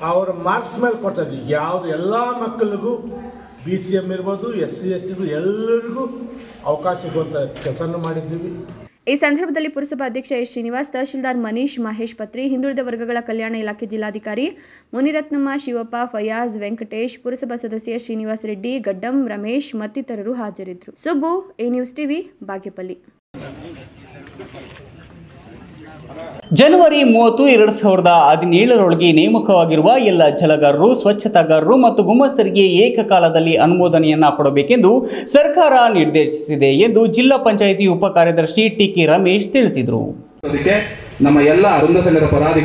ಅವರ ಮಾರ್ಕ್ಸ್ ಮೇಲೆ ಕೊಡ್ತಾ ಇದ್ವಿ ಯಾವುದು ಎಲ್ಲ ಮಕ್ಕಳಿಗೂ ಬಿ ಸಿ ಎಮ್ ಇರ್ಬೋದು ಎಸ್ ಸಿ ಎಸ್ ಟಿಗೂ ಎಲ್ಲರಿಗೂ ಅವಕಾಶ ಸಿಗುವಂಥ ಕೆಲಸನೂ ಮಾಡಿದ್ದೀವಿ ಈ ಸಂದರ್ಭದಲ್ಲಿ ಪುರಸಭಾ ಅಧ್ಯಕ್ಷ ಎಸ್ ಶ್ರೀನಿವಾಸ್ ತಹಶೀಲ್ದಾರ್ ಮನೀಶ್ ಮಹೇಶ್ ಪತ್ರಿ ಹಿಂದುಳಿದ ವರ್ಗಗಳ ಕಲ್ಯಾಣ ಇಲಾಖೆ ಜಿಲ್ಲಾಧಿಕಾರಿ ಮುನಿರತ್ನಮ್ಮ ಶಿವಪ್ಪ ಫಯಾಜ್ ವೆಂಕಟೇಶ್ ಪುರಸಭಾ ಸದಸ್ಯ ಶ್ರೀನಿವಾಸ್ ರೆಡ್ಡಿ ಗಡ್ಡಂ ರಮೇಶ್ ಮತ್ತಿತರರು ಹಾಜರಿದ್ದರು Subbu A news TV Bagepalli ಜನವರಿ ಮೂವತ್ತು ಎರಡು ಸಾವಿರದ ಹದಿನೇಳರೊಳಗೆ ನೇಮಕವಾಗಿರುವ ಎಲ್ಲ ಜಲಗಾರರು ಸ್ವಚ್ಛತಾಗಾರರು ಮತ್ತು ಗುಮಸ್ತರಿಗೆ ಏಕಕಾಲದಲ್ಲಿ ಅನುಮೋದನೆಯನ್ನ ಕೊಡಬೇಕೆಂದು ಸರ್ಕಾರ ನಿರ್ದೇಶಿಸಿದೆ ಎಂದು ಜಿಲ್ಲಾ ಪಂಚಾಯಿತಿ ಉಪ ಕಾರ್ಯದರ್ಶಿ ಟಿ ಕೆ ರಮೇಶ್ ತಿಳಿಸಿದರು ಅದಕ್ಕೆ ನಮ್ಮ ಎಲ್ಲ ಅರುಂಧ ಸಂಘದ ಪದಾಧಿಕಾರಿ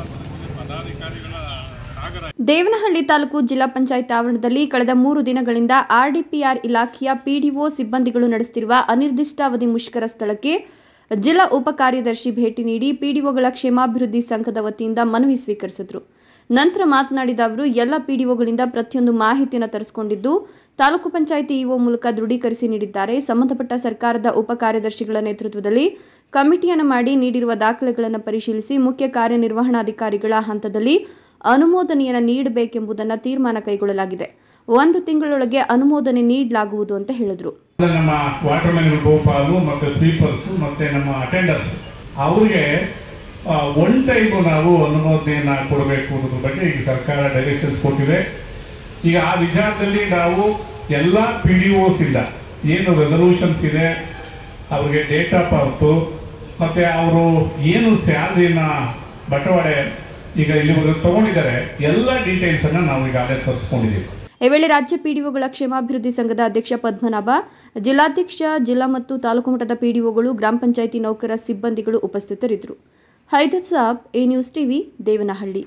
ದೇವನಹಳ್ಳಿ ತಾಲೂಕು ಜಿಲ್ಲಾ ಪಂಚಾಯತ್ ಆವರಣದಲ್ಲಿ ಕಳೆದ ಮೂರು ದಿನಗಳಿಂದ ಆರ್ಡಿಪಿಆರ್ ಇಲಾಖೆಯ ಪಿಡಿಒ ಸಿಬ್ಬಂದಿಗಳು ನಡೆಸುತ್ತಿರುವ ಅನಿರ್ದಿಷ್ಟಾವಧಿ ಮುಷ್ಕರ ಸ್ಥಳಕ್ಕೆ ಜಿಲ್ಲಾ ಉಪ ಕಾರ್ಯದರ್ಶಿ ಭೇಟಿ ನೀಡಿ ಪಿಡಿಒಗಳ ಕ್ಷೇಮಾಭಿವೃದ್ಧಿ ಸಂಘದ ವತಿಯಿಂದ ಮನವಿ ಸ್ವೀಕರಿಸಿದರು ನಂತರ ಮಾತನಾಡಿದ ಅವರು ಎಲ್ಲ ಪಿಡಿಒಗಳಿಂದ ಪ್ರತಿಯೊಂದು ಮಾಹಿತಿಯನ್ನು ತರಿಸಿಕೊಂಡಿದ್ದು ತಾಲೂಕು ಪಂಚಾಯಿತಿ ಇಒ ಮೂಲಕ ದೃಢೀಕರಿಸಿ ನೀಡಿದ್ದಾರೆ ಸಂಬಂಧಪಟ್ಟ ಸರ್ಕಾರದ ಉಪ ಕಾರ್ಯದರ್ಶಿಗಳ ನೇತೃತ್ವದಲ್ಲಿ ಕಮಿಟಿಯನ್ನು ಮಾಡಿ ನೀಡಿರುವ ದಾಖಲೆಗಳನ್ನು ಪರಿಶೀಲಿಸಿ ಮುಖ್ಯ ಕಾರ್ಯನಿರ್ವಹಣಾಧಿಕಾರಿಗಳ ಹಂತದಲ್ಲಿ ಅನುಮೋದನೆಯನ್ನು ನೀಡಬೇಕೆಂಬುದನ್ನು ತೀರ್ಮಾನ ಕೈಗೊಳ್ಳಲಾಗಿದೆ ಒಂದು ತಿಂಗಳೊಳಗೆ ಅನುಮೋದನೆ ನೀಡಲಾಗುವುದು ಅಂತ ಹೇಳಿದರು ನಮ್ಮ ವಾಟರ್ ಮ್ಯಾನ್ಗಳು ಗೋಪಾಲು ಮತ್ತು ಸ್ವೀಪರ್ಸ್ ಮತ್ತೆ ನಮ್ಮ ಅಟೆಂಡರ್ಸ್ ಅವ್ರಿಗೆ ಒನ್ ಟೈಮು ನಾವು ಅನುಮೋದನೆಯನ್ನ ಕೊಡಬೇಕು ಅನ್ನೋದ್ರ ಬಗ್ಗೆ ಈಗ ಸರ್ಕಾರ ಡೈರೆಕ್ಷನ್ಸ್ ಕೊಟ್ಟಿದೆ ಈಗ ಆ ವಿಚಾರದಲ್ಲಿ ನಾವು ಎಲ್ಲ ಪಿ ಡಿ ಓಸ್ ಇಂದ ಏನು ರೆಸಲ್ಯೂಷನ್ಸ್ ಇದೆ ಅವ್ರಿಗೆ ಡೇಟ್ ಆಫ್ ಬರ್ತು ಮತ್ತೆ ಅವರು ಏನು ಸ್ಯಾಲ್ರಿನ ಬಟವಾಡೆ ಈಗ ಇಲ್ಲಿವರೆಗೂ ತಗೊಂಡಿದ್ದಾರೆ ಎಲ್ಲ ಡೀಟೇಲ್ಸ್ ಅನ್ನ ನಾವು ಈಗಾಗಲೇ ತರಿಸ್ಕೊಂಡಿದ್ದೀವಿ ಈ ವೇಳೆ ರಾಜ್ಯ ಪಿಡಿಒಗಳ ಕ್ಷೇಮಾಭಿವೃದ್ಧಿ ಸಂಘದ ಅಧ್ಯಕ್ಷ ಪದ್ಮನಾಭ ಜಿಲ್ಲಾಧ್ಯಕ್ಷ ಜಿಲ್ಲಾ ಮತ್ತು ತಾಲೂಕು ಮಟ್ಟದ ಪಿಡಿಒಗಳು ಗ್ರಾಮ ಪಂಚಾಯಿತಿ ನೌಕರ ಸಿಬ್ಬಂದಿಗಳು ಉಪಸ್ಥಿತರಿದ್ದರು Haider Saab A news TV Devanahalli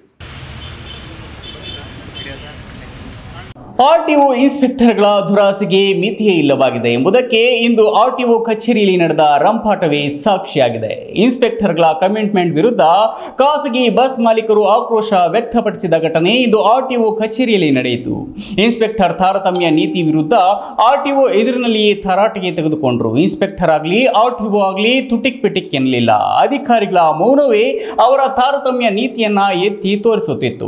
RTO ಇನ್ಸ್ಪೆಕ್ಟರ್ಗಳ ದುರಾಸೆಗೆ ಮಿತಿಯೇ ಇಲ್ಲವಾಗಿದೆ ಎಂಬುದಕ್ಕೆ ಇಂದು ಆರ್ಟಿಒ ಕಚೇರಿಯಲ್ಲಿ ನಡೆದ ರಂಪಾಟವೇ ಸಾಕ್ಷಿಯಾಗಿದೆ ಇನ್ಸ್ಪೆಕ್ಟರ್ಗಳ ಕಮಿಟ್ಮೆಂಟ್ ವಿರುದ್ಧ ಖಾಸಗಿ ಬಸ್ ಮಾಲೀಕರು ಆಕ್ರೋಶ ವ್ಯಕ್ತಪಡಿಸಿದ ಘಟನೆ ಇಂದು ಆರ್ಟಿಒ ಕಚೇರಿಯಲ್ಲಿ ನಡೆಯಿತು ಇನ್ಸ್ಪೆಕ್ಟರ್ ತಾರತಮ್ಯ ನೀತಿ ವಿರುದ್ಧ ಆರ್ಟಿಒ ಎದುರಿನಲ್ಲಿಯೇ ತರಾಟೆಗೆ ತೆಗೆದುಕೊಂಡರು ಇನ್ಸ್ಪೆಕ್ಟರ್ ಆಗಲಿ ಆರ್ಟಿಒ ಆಗಲಿ ತುಟಿಕ್ ಪಿಟಿಕ್ ಎನ್ನಲಿಲ್ಲ ಅಧಿಕಾರಿಗಳ ಮೌನವೇ ಅವರ ತಾರತಮ್ಯ ನೀತಿಯನ್ನ ಎತ್ತಿ ತೋರಿಸುತ್ತಿತ್ತು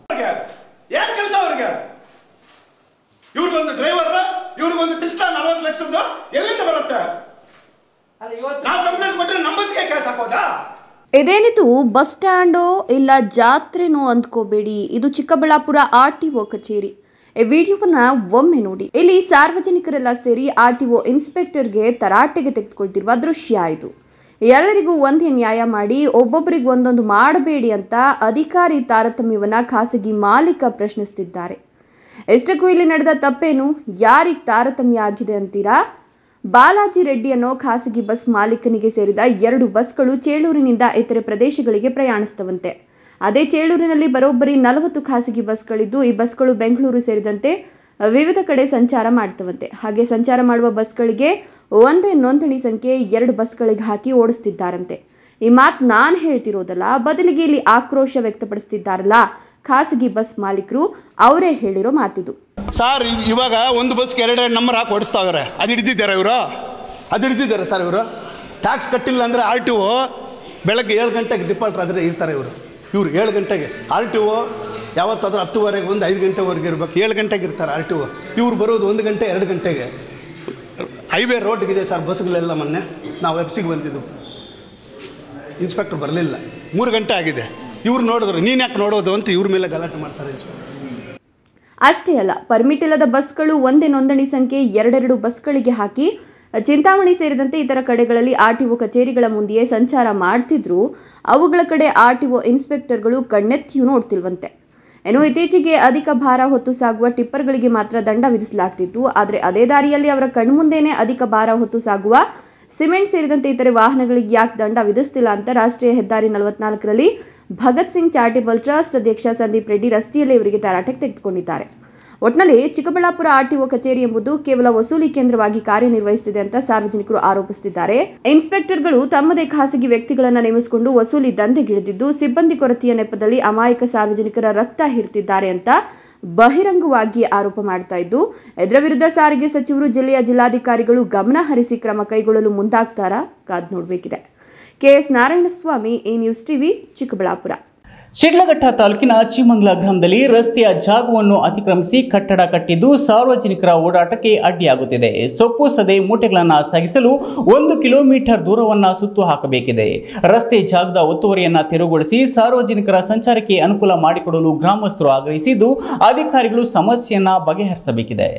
ಏನ್ ಕೆಲಸ ಅವ್ರಿಗೆ ಇವ್ರಿಗೊಂದು ಡ್ರೈವರ್ ಇವ್ರಿಗೊಂದು ತಿಷ್ಟ ನಲವತ್ತು ಲಕ್ಷದ್ದು ಎಲ್ಲಿಂದ ಬರುತ್ತೆ ನಾವು ಕಂಪ್ಲೇಂಟ್ ಕೊಟ್ಟರೆ ನಮ್ಮ ಬಸ್ಗೆ ಕೇಸ್ ಹಾಕೋದಾ ಇದೇನಿದು ಬಸ್ ಸ್ಟ್ಯಾಂಡೋ ಇಲ್ಲ ಜಾತ್ರೆನೋ ಅಂದ್ಕೋಬೇಡಿ ಇದು ಚಿಕ್ಕಬಳ್ಳಾಪುರ ಆರ್ ಟಿ ಒ ಕಚೇರಿ ಈ ವಿಡಿಯೋವನ್ನ ಒಮ್ಮೆ ನೋಡಿ ಇಲ್ಲಿ ಸಾರ್ವಜನಿಕರೆಲ್ಲ ಸೇರಿ ಆರ್ ಟಿ ಒ ಇನ್ಸ್ಪೆಕ್ಟರ್ಗೆ ತರಾಟೆಗೆ ತೆಗೆದುಕೊಳ್ತಿರುವ ದೃಶ್ಯ ಇದು ಎಲ್ಲರಿಗೂ ಒಂದೇ ನ್ಯಾಯ ಮಾಡಿ ಒಬ್ಬೊಬ್ಬರಿಗೆ ಒಂದೊಂದು ಮಾಡಬೇಡಿ ಅಂತ ಅಧಿಕಾರಿ ತಾರತಮ್ಯವನ್ನ ಖಾಸಗಿ ಮಾಲೀಕ ಪ್ರಶ್ನಿಸ್ತಿದ್ದಾರೆ ಎಷ್ಟಕ್ಕೂ ಇಲ್ಲಿ ನಡೆದ ತಪ್ಪೇನು ಯಾರಿಗೆ ತಾರತಮ್ಯ ಆಗಿದೆ ಅಂತೀರಾ ಬಾಲಾಜಿ ರೆಡ್ಡಿ ಅನ್ನೋ ಖಾಸಗಿ ಬಸ್ ಮಾಲೀಕನಿಗೆ ಸೇರಿದ ಎರಡು ಬಸ್ಗಳು ಚೇಳೂರಿನಿಂದ ಇತರೆ ಪ್ರದೇಶಗಳಿಗೆ ಪ್ರಯಾಣಿಸ್ತವಂತೆ ಅದೇ ಚೇಳೂರಿನಲ್ಲಿ ಬರೋಬ್ಬರಿ ನಲವತ್ತು ಖಾಸಗಿ ಬಸ್ಗಳಿದ್ದು ಈ ಬಸ್ಗಳು ಬೆಂಗಳೂರು ಸೇರಿದಂತೆ ವಿವಿಧ ಕಡೆ ಸಂಚಾರ ಮಾಡ್ತವಂತೆ ಹಾಗೆ ಸಂಚಾರ ಮಾಡುವ ಬಸ್ಗಳಿಗೆ ಒಂದೇ ನೋಂದಣಿ ಸಂಖ್ಯೆ ಎರಡು ಬಸ್ಗಳಿಗೆ ಹಾಕಿ ಓಡಿಸ್ತಿದ್ದಾರಂತೆ ಈ ಮಾತು ನಾನು ಹೇಳ್ತಿರೋದಲ್ಲ ಬದಲಿಗೆ ಇಲ್ಲಿ ಆಕ್ರೋಶ ವ್ಯಕ್ತಪಡಿಸ್ತಿದ್ದಾರಲ್ಲ ಖಾಸಗಿ ಬಸ್ ಮಾಲೀಕರು ಅವರೇ ಹೇಳಿರೋ ಮಾತಿದು ಸರ್ ಇವಾಗ ಒಂದು ಬಸ್ಗೆ ಎರಡೆರಡು ನಂಬರ್ ಹಾಕಿ ಓಡಿಸ್ತಾವ್ರೆ ಅದು ಹಿಡಿದಿದ್ದಾರೆ ಇವರು ಅದು ಹಿಡಿದಿದ್ದಾರೆ ಸರ್ ಇವರು ಟ್ಯಾಕ್ಸ್ ಕಟ್ಟಿಲ್ಲ ಅಂದರೆ ಆರ್ ಟಿ ಒ ಬೆಳಗ್ಗೆ ಏಳು ಗಂಟೆಗೆ ಡಿಪಾಲ್ಟರ್ ಆದರೆ ಇರ್ತಾರೆ ಇವರು ಇವರು ಏಳು ಗಂಟೆಗೆ ಆರ್ ಟಿ ಒ ಯಾವತ್ತಾದ್ರೂ ಹತ್ತುವರೆಗೆ ಒಂದು ಐದು ಗಂಟೆವರೆಗೆ ಇರ್ಬೇಕು ಏಳು ಗಂಟೆಗೆ ಇರ್ತಾರೆ ಆರ್ ಟಿ ಒ ಇವ್ರು ಬರೋದು ಒಂದು ಗಂಟೆ ಎರಡು ಗಂಟೆಗೆ ಹೈವೇ ರೋಡ್ಗಿದೆ ಸರ್ ಬಸ್ಗಳೆಲ್ಲ ಮೊನ್ನೆ ನಾವು ವೆಬ್ಸಿಗೆ ಬಂದಿದ್ದು ಇನ್ಸ್ಪೆಕ್ಟರ್ ಬರಲಿಲ್ಲ ಮೂರು ಗಂಟೆ ಆಗಿದೆ ಇವ್ರು ನೋಡಿದ್ರು ನೀನು ಯಾಕೆ ನೋಡೋದು ಅಂತ ಇವ್ರ ಮೇಲೆ ಗಲಾಟೆ ಮಾಡ್ತಾರೆ ಇನ್ಸ್ಪೆಕ್ಟರ್ ಅಷ್ಟೇ ಅಲ್ಲ ಪರ್ಮಿಟ್ ಇಲ್ಲದ ಬಸ್ಗಳು ಒಂದೇ ನೋಂದಣಿ ಸಂಖ್ಯೆ ಎರಡೆರಡು ಬಸ್ಗಳಿಗೆ ಹಾಕಿ ಚಿಂತಾಮಣಿ ಸೇರಿದಂತೆ ಇತರ ಕಡೆಗಳಲ್ಲಿ ಆರ್ಟಿಒ ಕಚೇರಿಗಳ ಮುಂದೆಯೇ ಸಂಚಾರ ಮಾಡ್ತಿದ್ರು ಅವುಗಳ ಕಡೆ ಆರ್ಟಿಒ ಇನ್ಸ್ಪೆಕ್ಟರ್ಗಳು ಕಣ್ಣೆತ್ತಿಯೂ ನೋಡ್ತಿಲ್ವಂತೆ ಇನ್ನು ಇತ್ತೀಚೆಗೆ ಅಧಿಕ ಭಾರ ಹೊತ್ತು ಸಾಗುವ ಟಿಪ್ಪರ್ಗಳಿಗೆ ಮಾತ್ರ ದಂಡ ವಿಧಿಸಲಾಗ್ತಿತ್ತು ಆದರೆ ಅದೇ ದಾರಿಯಲ್ಲಿ ಅವರ ಕಣ್ಮುಂದೆನೇ ಅಧಿಕ ಭಾರ ಹೊತ್ತು ಸಾಗುವ ಸಿಮೆಂಟ್ ಸೇರಿದಂತೆ ಇತರೆ ವಾಹನಗಳಿಗೆ ಯಾಕೆ ದಂಡ ವಿಧಿಸ್ತಿಲ್ಲ ಅಂತ ರಾಷ್ಟ್ರೀಯ ಹೆದ್ದಾರಿ ನಲವತ್ನಾಲ್ಕರಲ್ಲಿ ಭಗತ್ ಸಿಂಗ್ ಚಾರಿಟೇಬಲ್ ಟ್ರಸ್ಟ್ ಅಧ್ಯಕ್ಷ ಸಂದೀಪ್ ರೆಡ್ಡಿ ರಸ್ತೆಯಲ್ಲಿ ಇವರಿಗೆ ತರಾಟೆಗೆ ತೆಗೆದುಕೊಂಡಿದ್ದಾರೆ ಒಟ್ನಲ್ಲಿ ಚಿಕ್ಕಬಳ್ಳಾಪುರ ಆರ್ಟಿಒ ಕಚೇರಿ ಎಂಬುದು ಕೇವಲ ವಸೂಲಿ ಕೇಂದ್ರವಾಗಿ ಕಾರ್ಯನಿರ್ವಹಿಸುತ್ತಿದೆ ಅಂತ ಸಾರ್ವಜನಿಕರು ಆರೋಪಿಸುತ್ತಿದ್ದಾರೆ ಇನ್ಸ್ಪೆಕ್ಟರ್ಗಳು ತಮ್ಮದೇ ಖಾಸಗಿ ವ್ಯಕ್ತಿಗಳನ್ನು ನೇಮಿಸಿಕೊಂಡು ವಸೂಲಿ ದಂಧೆಗಿಳಿದಿದ್ದು ಸಿಬ್ಬಂದಿ ಕೊರತೆಯ ನೆಪದಲ್ಲಿ ಅಮಾಯಕ ಸಾರ್ವಜನಿಕರ ರಕ್ತ ಹೀರ್ತಿದ್ದಾರೆ ಅಂತ ಬಹಿರಂಗವಾಗಿ ಆರೋಪ ಮಾಡ್ತಾ ಇದ್ದು ಇದರ ವಿರುದ್ಧ ಸಾರಿಗೆ ಸಚಿವರು ಜಿಲ್ಲೆಯ ಜಿಲ್ಲಾಧಿಕಾರಿಗಳು ಗಮನ ಹರಿಸಿ ಕ್ರಮ ಕೈಗೊಳ್ಳಲು ಮುಂದಾಗ್ತಾರಾ ಕಾದ್ ನೋಡಬೇಕಿದೆ KS Narayanaswamy A news TV Chikkaballapur Sidlaghatta ತಾಲೂಕಿನ ಚೀಮಂಗ್ಲ ಗ್ರಾಮದಲ್ಲಿ ರಸ್ತೆಯ ಜಾಗವನ್ನು ಅತಿಕ್ರಮಿಸಿ ಕಟ್ಟಡ ಕಟ್ಟಿದ್ದು ಸಾರ್ವಜನಿಕರ ಓಡಾಟಕ್ಕೆ ಅಡ್ಡಿಯಾಗುತ್ತಿದೆ ಸೊಪ್ಪು ಸದೆ ಮೂಟೆಗಳನ್ನು ಸಾಗಿಸಲು ಒಂದು ಕಿಲೋಮೀಟರ್ ದೂರವನ್ನ ಸುತ್ತು ಹಾಕಬೇಕಿದೆ ರಸ್ತೆ ಜಾಗದ ಒತ್ತುವರಿಯನ್ನ ತೆರವುಗೊಳಿಸಿ ಸಾರ್ವಜನಿಕರ ಸಂಚಾರಕ್ಕೆ ಅನುಕೂಲ ಮಾಡಿಕೊಡಲು ಗ್ರಾಮಸ್ಥರು ಆಗ್ರಹಿಸಿದ್ದು ಅಧಿಕಾರಿಗಳು ಸಮಸ್ಯೆಯನ್ನ ಬಗೆಹರಿಸಬೇಕಿದೆ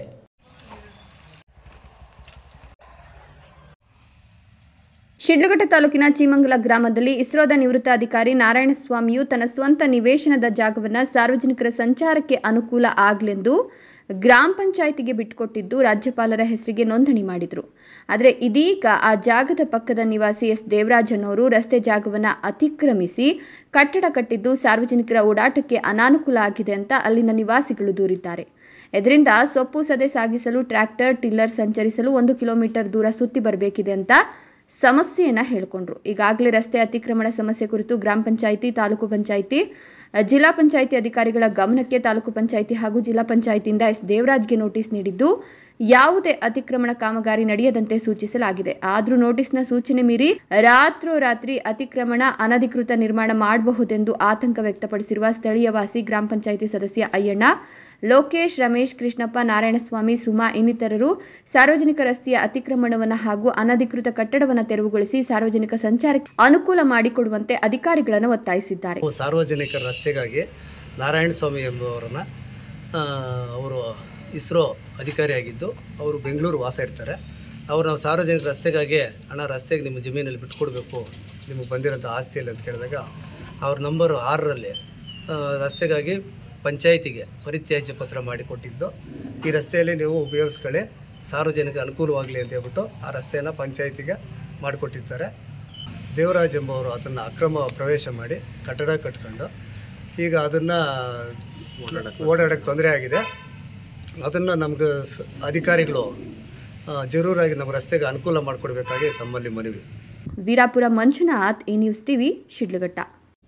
ಶಿಡ್ಲಘಟ್ಟ ತಾಲೂಕಿನ ಚೀಮಂಗಲ ಗ್ರಾಮದಲ್ಲಿ ಇಸ್ರೋದ ನಿವೃತ್ತ ಅಧಿಕಾರಿ ನಾರಾಯಣಸ್ವಾಮಿಯು ತನ್ನ ಸ್ವಂತ ನಿವೇಶನದ ಜಾಗವನ್ನು ಸಾರ್ವಜನಿಕರ ಸಂಚಾರಕ್ಕೆ ಅನುಕೂಲ ಆಗಲೆಂದು ಗ್ರಾಮ ಪಂಚಾಯಿತಿಗೆ ಬಿಟ್ಟುಕೊಟ್ಟಿದ್ದು ರಾಜ್ಯಪಾಲರ ಹೆಸರಿಗೆ ನೋಂದಣಿ ಮಾಡಿದರು ಆದರೆ ಇದೀಗ ಆ ಜಾಗದ ಪಕ್ಕದ ನಿವಾಸಿ ಎಸ್ ದೇವರಾಜನವರು ರಸ್ತೆ ಜಾಗವನ್ನು ಅತಿಕ್ರಮಿಸಿ ಕಟ್ಟಡ ಕಟ್ಟಿದ್ದು ಸಾರ್ವಜನಿಕರ ಓಡಾಟಕ್ಕೆ ಅನಾನುಕೂಲ ಆಗಿದೆ ಅಂತ ಅಲ್ಲಿನ ನಿವಾಸಿಗಳು ದೂರಿದ್ದಾರೆ ಇದರಿಂದ ಸೊಪ್ಪು ಸದೆ ಸಾಗಿಸಲು ಟ್ರ್ಯಾಕ್ಟರ್ ಟಿಲ್ಲರ್ ಸಂಚರಿಸಲು ಒಂದು ಕಿಲೋಮೀಟರ್ ದೂರ ಸುತ್ತಿ ಬರಬೇಕಿದೆ ಅಂತ ಸಮಸ್ಯೆಯನ್ನ ಹೇಳ್ಕೊಂಡ್ರು ಈಗಾಗಲೇ ರಸ್ತೆ ಅತಿಕ್ರಮಣ ಸಮಸ್ಯೆ ಕುರಿತು ಗ್ರಾಮ ಪಂಚಾಯಿತಿ ತಾಲೂಕು ಪಂಚಾಯಿತಿ ಜಿಲ್ಲಾ ಪಂಚಾಯಿತಿ ಅಧಿಕಾರಿಗಳ ಗಮನಕ್ಕೆ ತಾಲೂಕು ಪಂಚಾಯಿತಿ ಹಾಗೂ ಜಿಲ್ಲಾ ಪಂಚಾಯಿತಿಯಿಂದ ಎಸ್ ದೇವರಾಜ್ಗೆ ನೋಟಿಸ್ ನೀಡಿದ್ದು ಯಾವುದೇ ಅತಿಕ್ರಮಣ ಕಾಮಗಾರಿ ನಡೆಯದಂತೆ ಸೂಚಿಸಲಾಗಿದೆ ಆದರೂ ನೋಟಿಸ್ನ ಸೂಚನೆ ಮೀರಿ ರಾತ್ರೋರಾತ್ರಿ ಅತಿಕ್ರಮಣ ಅನಧಿಕೃತ ನಿರ್ಮಾಣ ಮಾಡಬಹುದೆಂದು ಆತಂಕ ವ್ಯಕ್ತಪಡಿಸಿರುವ ಸ್ಥಳೀಯವಾಸಿ ಗ್ರಾಮ ಪಂಚಾಯಿತಿ ಸದಸ್ಯ ಅಯ್ಯಣ್ಣ ಲೋಕೇಶ್ ರಮೇಶ್ ಕೃಷ್ಣಪ್ಪ ನಾರಾಯಣಸ್ವಾಮಿ ಸುಮಾ ಇನ್ನಿತರರು ಸಾರ್ವಜನಿಕ ರಸ್ತೆಯ ಅತಿಕ್ರಮಣವನ್ನು ಹಾಗೂ ಅನಧಿಕೃತ ಕಟ್ಟಡವನ್ನು ತೆರವುಗೊಳಿಸಿ ಸಾರ್ವಜನಿಕ ಸಂಚಾರಕ್ಕೆ ಅನುಕೂಲ ಮಾಡಿಕೊಡುವಂತೆ ಅಧಿಕಾರಿಗಳನ್ನು ಒತ್ತಾಯಿಸಿದ್ದಾರೆ ಸಾರ್ವಜನಿಕರ ರಸ್ತೆಗಾಗಿ ನಾರಾಯಣ ಸ್ವಾಮಿ ಎಂಬುವರನ್ನ ಆ, ಅವರು ಇಸ್ರೋ ಅಧಿಕಾರಿಯಾಗಿದ್ದು ಅವರು ಬೆಂಗಳೂರು ವಾಸ ಇರ್ತಾರೆ ಅವ್ರು ನಾವು ಸಾರ್ವಜನಿಕ ರಸ್ತೆಗಾಗಿ ಹಣ ರಸ್ತೆಗೆ ನಿಮ್ಮ ಜಮೀನಲ್ಲಿ ಬಿಟ್ಕೊಡ್ಬೇಕು ನಿಮಗೆ ಬಂದಿರೋಂಥ ಆಸ್ತಿಯಲ್ಲಿ ಅಂತ ಕೇಳಿದಾಗ ಅವ್ರ ನಂಬರು ಆರರಲ್ಲಿ ಆ, ರಸ್ತೆಗಾಗಿ ಪಂಚಾಯಿತಿಗೆ ಪರಿತ್ಯಾಜ್ಯ ಪತ್ರ ಮಾಡಿಕೊಟ್ಟಿದ್ದು ಈ ರಸ್ತೆಯಲ್ಲಿ ನೀವು ಉಪಯೋಗಿಸ್ಕೊಳ್ಳಿ ಸಾರ್ವಜನಿಕ ಅನುಕೂಲವಾಗಲಿ ಅಂತ ಹೇಳ್ಬಿಟ್ಟು ಆ ರಸ್ತೆಯನ್ನು ಪಂಚಾಯಿತಿಗೆ ಮಾಡಿಕೊಟ್ಟಿರ್ತಾರೆ ದೇವರಾಜ್ ಎಂಬುವರು ಅದನ್ನು ಅಕ್ರಮ ಪ್ರವೇಶ ಮಾಡಿ ಕಟ್ಟಡ ಕಟ್ಕೊಂಡು ಈಗ ಅದನ್ನು ಓಡಾಡೋಕ್ಕೆ ತೊಂದರೆ ಆಗಿದೆ ಅದನ್ನು ನಮ್ಗೆ ಸ- ಅಧಿಕಾರಿಗಳು ಆ, ಜರೂರಾಗಿ ನಮ್ಮ ರಸ್ತೆಗೆ ಅನುಕೂಲ ಮಾಡಿಕೊಡ್ಬೇಕಾಗಿ ತಮ್ಮಲ್ಲಿ ಮನವಿ Virapura Manjunath E news TV Sidlaghatta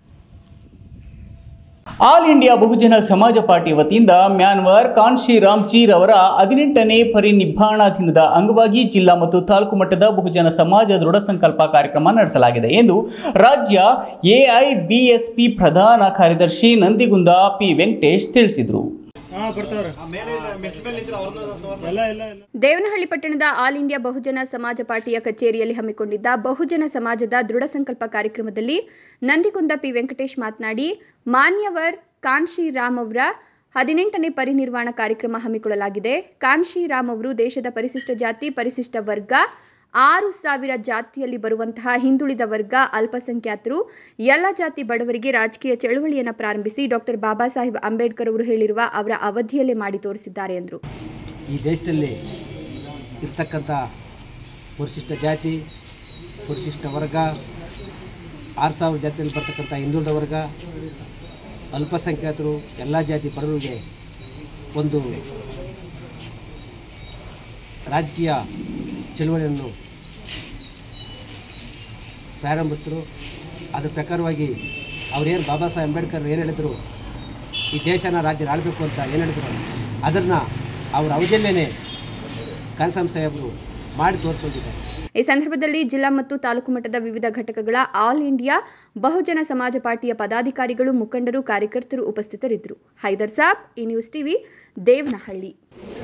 all India Bahujan Samaj party ವತಿಯಿಂದ ಮ್ಯಾನ್ವರ್ ಕಾನ್ಶಿರಾಮ್ ಚೀರ್ ಅವರ ಹದಿನೆಂಟನೇ ಪರಿನಿಬ್ಬಾಣ ದಿನದ ಅಂಗವಾಗಿ ಜಿಲ್ಲಾ ಮತ್ತು ತಾಲೂಕು ಮಟ್ಟದ ಬಹುಜನ ಸಮಾಜ ದೃಢ ಸಂಕಲ್ಪ ಕಾರ್ಯಕ್ರಮ ನಡೆಸಲಾಗಿದೆ ಎಂದು ರಾಜ್ಯ ಎಐಬಿಎಸ್ಪಿ ಪ್ರಧಾನ ಕಾರ್ಯದರ್ಶಿ ನಂದಿಗುಂದ ಪಿ ವೆಂಕಟೇಶ್ ತಿಳಿಸಿದರು ದೇವನಹಳ್ಳಿ ಪಟ್ಟಣದ ಆಲ್ ಇಂಡಿಯಾ ಬಹುಜನ ಸಮಾಜ ಪಾರ್ಟಿಯ ಕಚೇರಿಯಲ್ಲಿ ಹಮ್ಮಿಕೊಂಡಿದ್ದ ಬಹುಜನ ಸಮಾಜದ ದೃಢ ಸಂಕಲ್ಪ ಕಾರ್ಯಕ್ರಮದಲ್ಲಿ ನಂದಿಗುಂದ ಪಿ ವೆಂಕಟೇಶ್ ಮಾತನಾಡಿ ಮಾನ್ಯವರ್ ಕಾನ್ಶಿರಾಮ್ ಅವರ ಹದಿನೆಂಟನೇ ಪರಿನಿರ್ವಾಣ ಕಾರ್ಯಕ್ರಮ ಹಮ್ಮಿಕೊಳ್ಳಲಾಗಿದೆ ಕಾನ್ಶಿರಾಮ್ ಅವರು ದೇಶದ ಪರಿಶಿಷ್ಟ ಜಾತಿ ಪರಿಶಿಷ್ಟ ವರ್ಗ ಆರು ಸಾವಿರ ಜಾತಿಯಲ್ಲಿ ಬರುವಂತಹ ಹಿಂದುಳಿದ ವರ್ಗ ಅಲ್ಪಸಂಖ್ಯಾತರು ಎಲ್ಲ ಜಾತಿ ಬಡವರಿಗೆ ರಾಜಕೀಯ ಚಳವಳಿಯನ್ನು ಪ್ರಾರಂಭಿಸಿ ಡಾಕ್ಟರ್ ಬಾಬಾ ಸಾಹೇಬ್ ಅಂಬೇಡ್ಕರ್ ಅವರು ಹೇಳಿರುವ ಅವರ ಅವಧಿಯಲ್ಲೇ ಮಾಡಿ ತೋರಿಸಿದ್ದಾರೆ ಎಂದರು ಈ ದೇಶದಲ್ಲಿ ಇರ್ತಕ್ಕಂಥ ಪರಿಶಿಷ್ಟ ಜಾತಿ ಪರಿಶಿಷ್ಟ ವರ್ಗ ಆರು ಸಾವಿರ ಜಾತಿಯಲ್ಲಿ ಬರ್ತಕ್ಕಂಥ ಹಿಂದುಳಿದ ವರ್ಗ ಅಲ್ಪಸಂಖ್ಯಾತರು ಎಲ್ಲ ಜಾತಿ ಬಡವರಿಗೆ ಒಂದು ರಾಜಕೀಯ ಚಳುವಳಿಯನ್ನು ಪ್ರಾರಂಭಿಸಿದ್ರು ಅದ್ರ ಪ್ರಕಾರವಾಗಿ ಅವ್ರೇನು ಬಾಬಾ ಸಾಹೇಬ್ ಅಂಬೇಡ್ಕರ್ ಏನು ಹೇಳಿದ್ರು ಈ ದೇಶನ ರಾಜ್ಯ ಆಳಬೇಕು ಅಂತ ಏನು ಹೇಳಿದ್ರು ಅದನ್ನು ಅವ್ರ ಅವಧಿಯಲ್ಲೇ ಕಾನ್ಸಾಮ್ ಸಾಹೇಬರು ಮಾಡಿ ತೋರಿಸೋಗಿದ್ದಾರೆ ಈ ಸಂದರ್ಭದಲ್ಲಿ ಜಿಲ್ಲಾ ಮತ್ತು ತಾಲೂಕು ಮಟ್ಟದ ವಿವಿಧ ಘಟಕಗಳ ಆಲ್ ಇಂಡಿಯಾ ಬಹುಜನ ಸಮಾಜ ಪಾರ್ಟಿಯ ಪದಾಧಿಕಾರಿಗಳು ಮುಖಂಡರು ಕಾರ್ಯಕರ್ತರು ಉಪಸ್ಥಿತರಿದ್ದರು ಹೈದರ್ ಸಾಬ್ ಈ ನ್ಯೂಸ್ ಟಿವಿ ದೇವನಹಳ್ಳಿ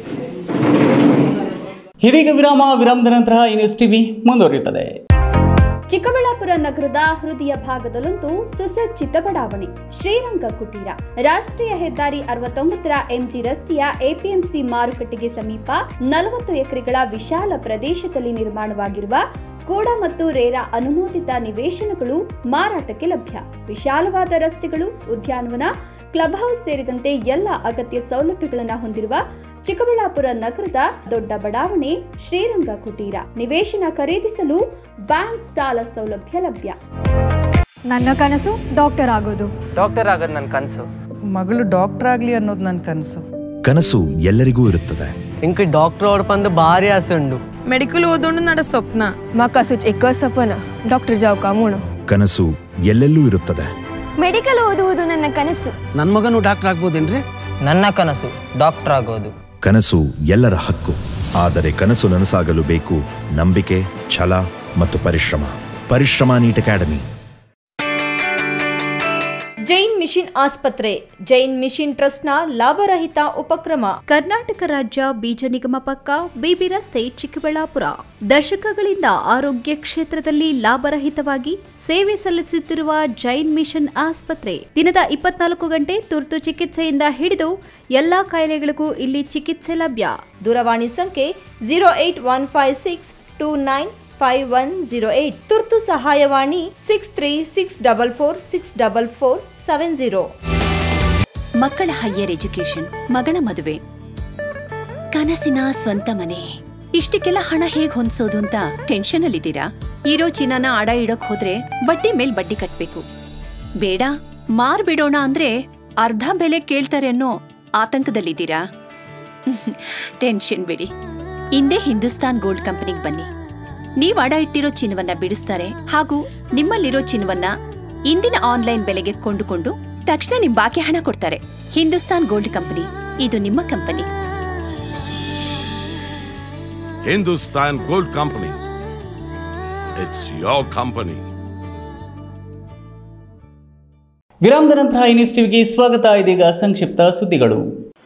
ಇದೀಗ ವಿರಾಮ ವಿರಾಮದ ನಂತರ ಈ ನ್ಯೂಸ್ ಟಿವಿ ಮುಂದುವರಿಯುತ್ತದೆ ಚಿಕ್ಕಬಳ್ಳಾಪುರ ನಗರದ ಹೃದಯ ಭಾಗದಲ್ಲೊಂದು ಸುಸಜ್ಜಿತ ಬಡಾವಣೆ ಶ್ರೀರಂಗ ಕುಟೀರ ರಾಷ್ಟ್ರೀಯ ಹೆದ್ದಾರಿ ಅರವತ್ತೊಂಬತ್ತರ ಎಂಜಿ ರಸ್ತೆಯ ಎಪಿಎಂಸಿ ಮಾರುಕಟ್ಟೆಗೆ ಸಮೀಪ ನಲವತ್ತು ಎಕರೆಗಳ ವಿಶಾಲ ಪ್ರದೇಶದಲ್ಲಿ ನಿರ್ಮಾಣವಾಗಿರುವ ಕೂಡ ಮತ್ತು ರೇರಾ ಅನುಮೋದಿತ ನಿವೇಶನಗಳು ಮಾರಾಟಕ್ಕೆ ಲಭ್ಯ ವಿಶಾಲವಾದ ರಸ್ತೆಗಳು ಉದ್ಯಾನವನ ಕ್ಲಬ್ ಹೌಸ್ ಸೇರಿದಂತೆ ಎಲ್ಲ ಅಗತ್ಯ ಸೌಲಭ್ಯಗಳನ್ನು ಹೊಂದಿರುವ ಚಿಕ್ಕಬಳ್ಳಾಪುರ ನಗರದ ದೊಡ್ಡ ಬಡಾವಣೆ ಶ್ರೀರಂಗ ಕುಟೀರ ನಿವೇಶನ ಖರೀದಿಸಲು ಬ್ಯಾಂಕ್ ಸಾಲ ಸೌಲಭ್ಯ ಲಭ್ಯ ನನ್ನ ಕನಸು ಡಾಕ್ಟರ್ ಆಗೋದು ಡಾಕ್ಟರ್ ಆಗೋದು ನನ್ನ ಕನಸು ಮಗಳು ಡಾಕ್ಟರ್ ಆಗ್ಲಿ ಅನ್ನೋದು ನನ್ನ ಕನಸು ಕನಸು ಎಲ್ಲರಿಗೂ ಇರುತ್ತದೆ ఇంక డాక్టర్ ఓడిపంది భారీ ఆశ ఉండు ಮೆಡಿಕಲ್ ಓದೋಣ ನಡ ಸ್ವಪ್ನ ಮಾಕಾಸು ಚಿಕ್ಕ ಸಪನ ಡಾಕ್ಟರ್ ಜಾವ್ ಕಾಮೂಣ ಕನಸು ಎಲ್ಲೆಲ್ಲೂ ಇರುತ್ತದೆ ಮೆಡಿಕಲ್ ಓದುವುದು ನನ್ನ ಕನಸು ನನ್ನ ಮಗನು ಡಾಕ್ಟರ್ ಆಗ್ಬೋದೇನ್ರಿ ನನ್ನ ಕನಸು ಡಾಕ್ಟರ್ ಆಗೋದು ಕನಸು ಎಲ್ಲರ ಹಕ್ಕು ಆದರೆ ಕನಸು ನನಸಾಗಲು ಬೇಕು ನಂಬಿಕೆ ಛಲ ಮತ್ತು ಪರಿಶ್ರಮ ಪರಿಶ್ರಮ NEET academy Jain mission mission ಆಸ್ಪತ್ರೆ ಜೈನ್ ಮಿಷನ್ ಟ್ರಸ್ಟ್ನ ಲಾಭರಹಿತ ಉಪಕ್ರಮ ಕರ್ನಾಟಕ ರಾಜ್ಯ ಬೀಜ ನಿಗಮ ಪಕ್ಕ ಬಿಬಿ ರಸ್ತೆ ಚಿಕ್ಕಬಳ್ಳಾಪುರ ದಶಕಗಳಿಂದ ಆರೋಗ್ಯ ಕ್ಷೇತ್ರದಲ್ಲಿ ಲಾಭರಹಿತವಾಗಿ ಸೇವೆ ಸಲ್ಲಿಸುತ್ತಿರುವ ಜೈನ್ ಮಿಷನ್ ಆಸ್ಪತ್ರೆ ದಿನದ ಇಪ್ಪತ್ನಾಲ್ಕು ಗಂಟೆ ತುರ್ತು ಚಿಕಿತ್ಸೆಯಿಂದ ಹಿಡಿದು ಎಲ್ಲಾ ಕಾಯಿಲೆಗಳಿಗೂ ಇಲ್ಲಿ ಚಿಕಿತ್ಸೆ ಲಭ್ಯ ದೂರವಾಣಿ ಸಂಖ್ಯೆ zero eight one five six two nine five one zero eight ತುರ್ತು ಸಹಾಯವಾಣಿ six three six double four six double four seven zero ಮಕ್ಕಳ ಹೈಯರ್ ಎಜುಕೇಶನ್ ಮಗಳ ಮದುವೆ ಕನಸಿನ ಸ್ವಂತ ಮನೆ ಇಷ್ಟಕ್ಕೆಲ್ಲ ಹಣ ಹೇಗ್ ಹೊಂದ್ಸೋದು ಅಂತ ಟೆನ್ಷನ್ ಅಲ್ಲಿದ್ದೀರಾ ಇರೋ ಚಿನ್ನನ ಅಡ ಇಡೋಕ್ ಹೋದ್ರೆ ಬಡ್ಡಿ ಮೇಲ್ ಬಡ್ಡಿ ಕಟ್ಬೇಕು ಬೇಡ ಮಾರ್ಬಿಡೋಣ ಅಂದ್ರೆ ಅರ್ಧ ಬೆಲೆ ಕೇಳ್ತಾರೆ ಅನ್ನೋ ಆತಂಕದಲ್ಲಿದ್ದೀರಾ ಟೆನ್ಷನ್ ಬಿಡಿ ಹಿಂದೆ ಹಿಂದೂಸ್ತಾನ್ ಗೋಲ್ಡ್ ಕಂಪನಿಗೆ ಬನ್ನಿ ನೀವ್ ಅಡ ಇಟ್ಟಿರೋ ಚಿನ್ನವನ್ನ ಬಿಡಿಸ್ತಾರೆ ಹಾಗೂ ನಿಮ್ಮಲ್ಲಿರೋ ಚಿನ್ನವನ್ನ ಇಂದಿನ ಆನ್ಲೈನ್ ಬೆಲೆಗೆ ಕೊಂಡುಕೊಂಡು ತಕ್ಷಣ ನಿಮ್ ಬಾಕಿ ಹಣ ಕೊಡ್ತಾರೆ ಹಿಂದೂಸ್ತಾನ್ ಗೋಲ್ಡ್ ಕಂಪನಿ ಇದು ನಿಮ್ಮ company Hindustan Gold Company. It's your company. ವಿರಾಮದ ನಂತರ ಈ ನ್ಯೂಸ್ ಟಿವಿಗೆ ಸ್ವಾಗತ ಇದೀಗ ಸಂಕ್ಷಿಪ್ತ ಸುದ್ದಿಗಳು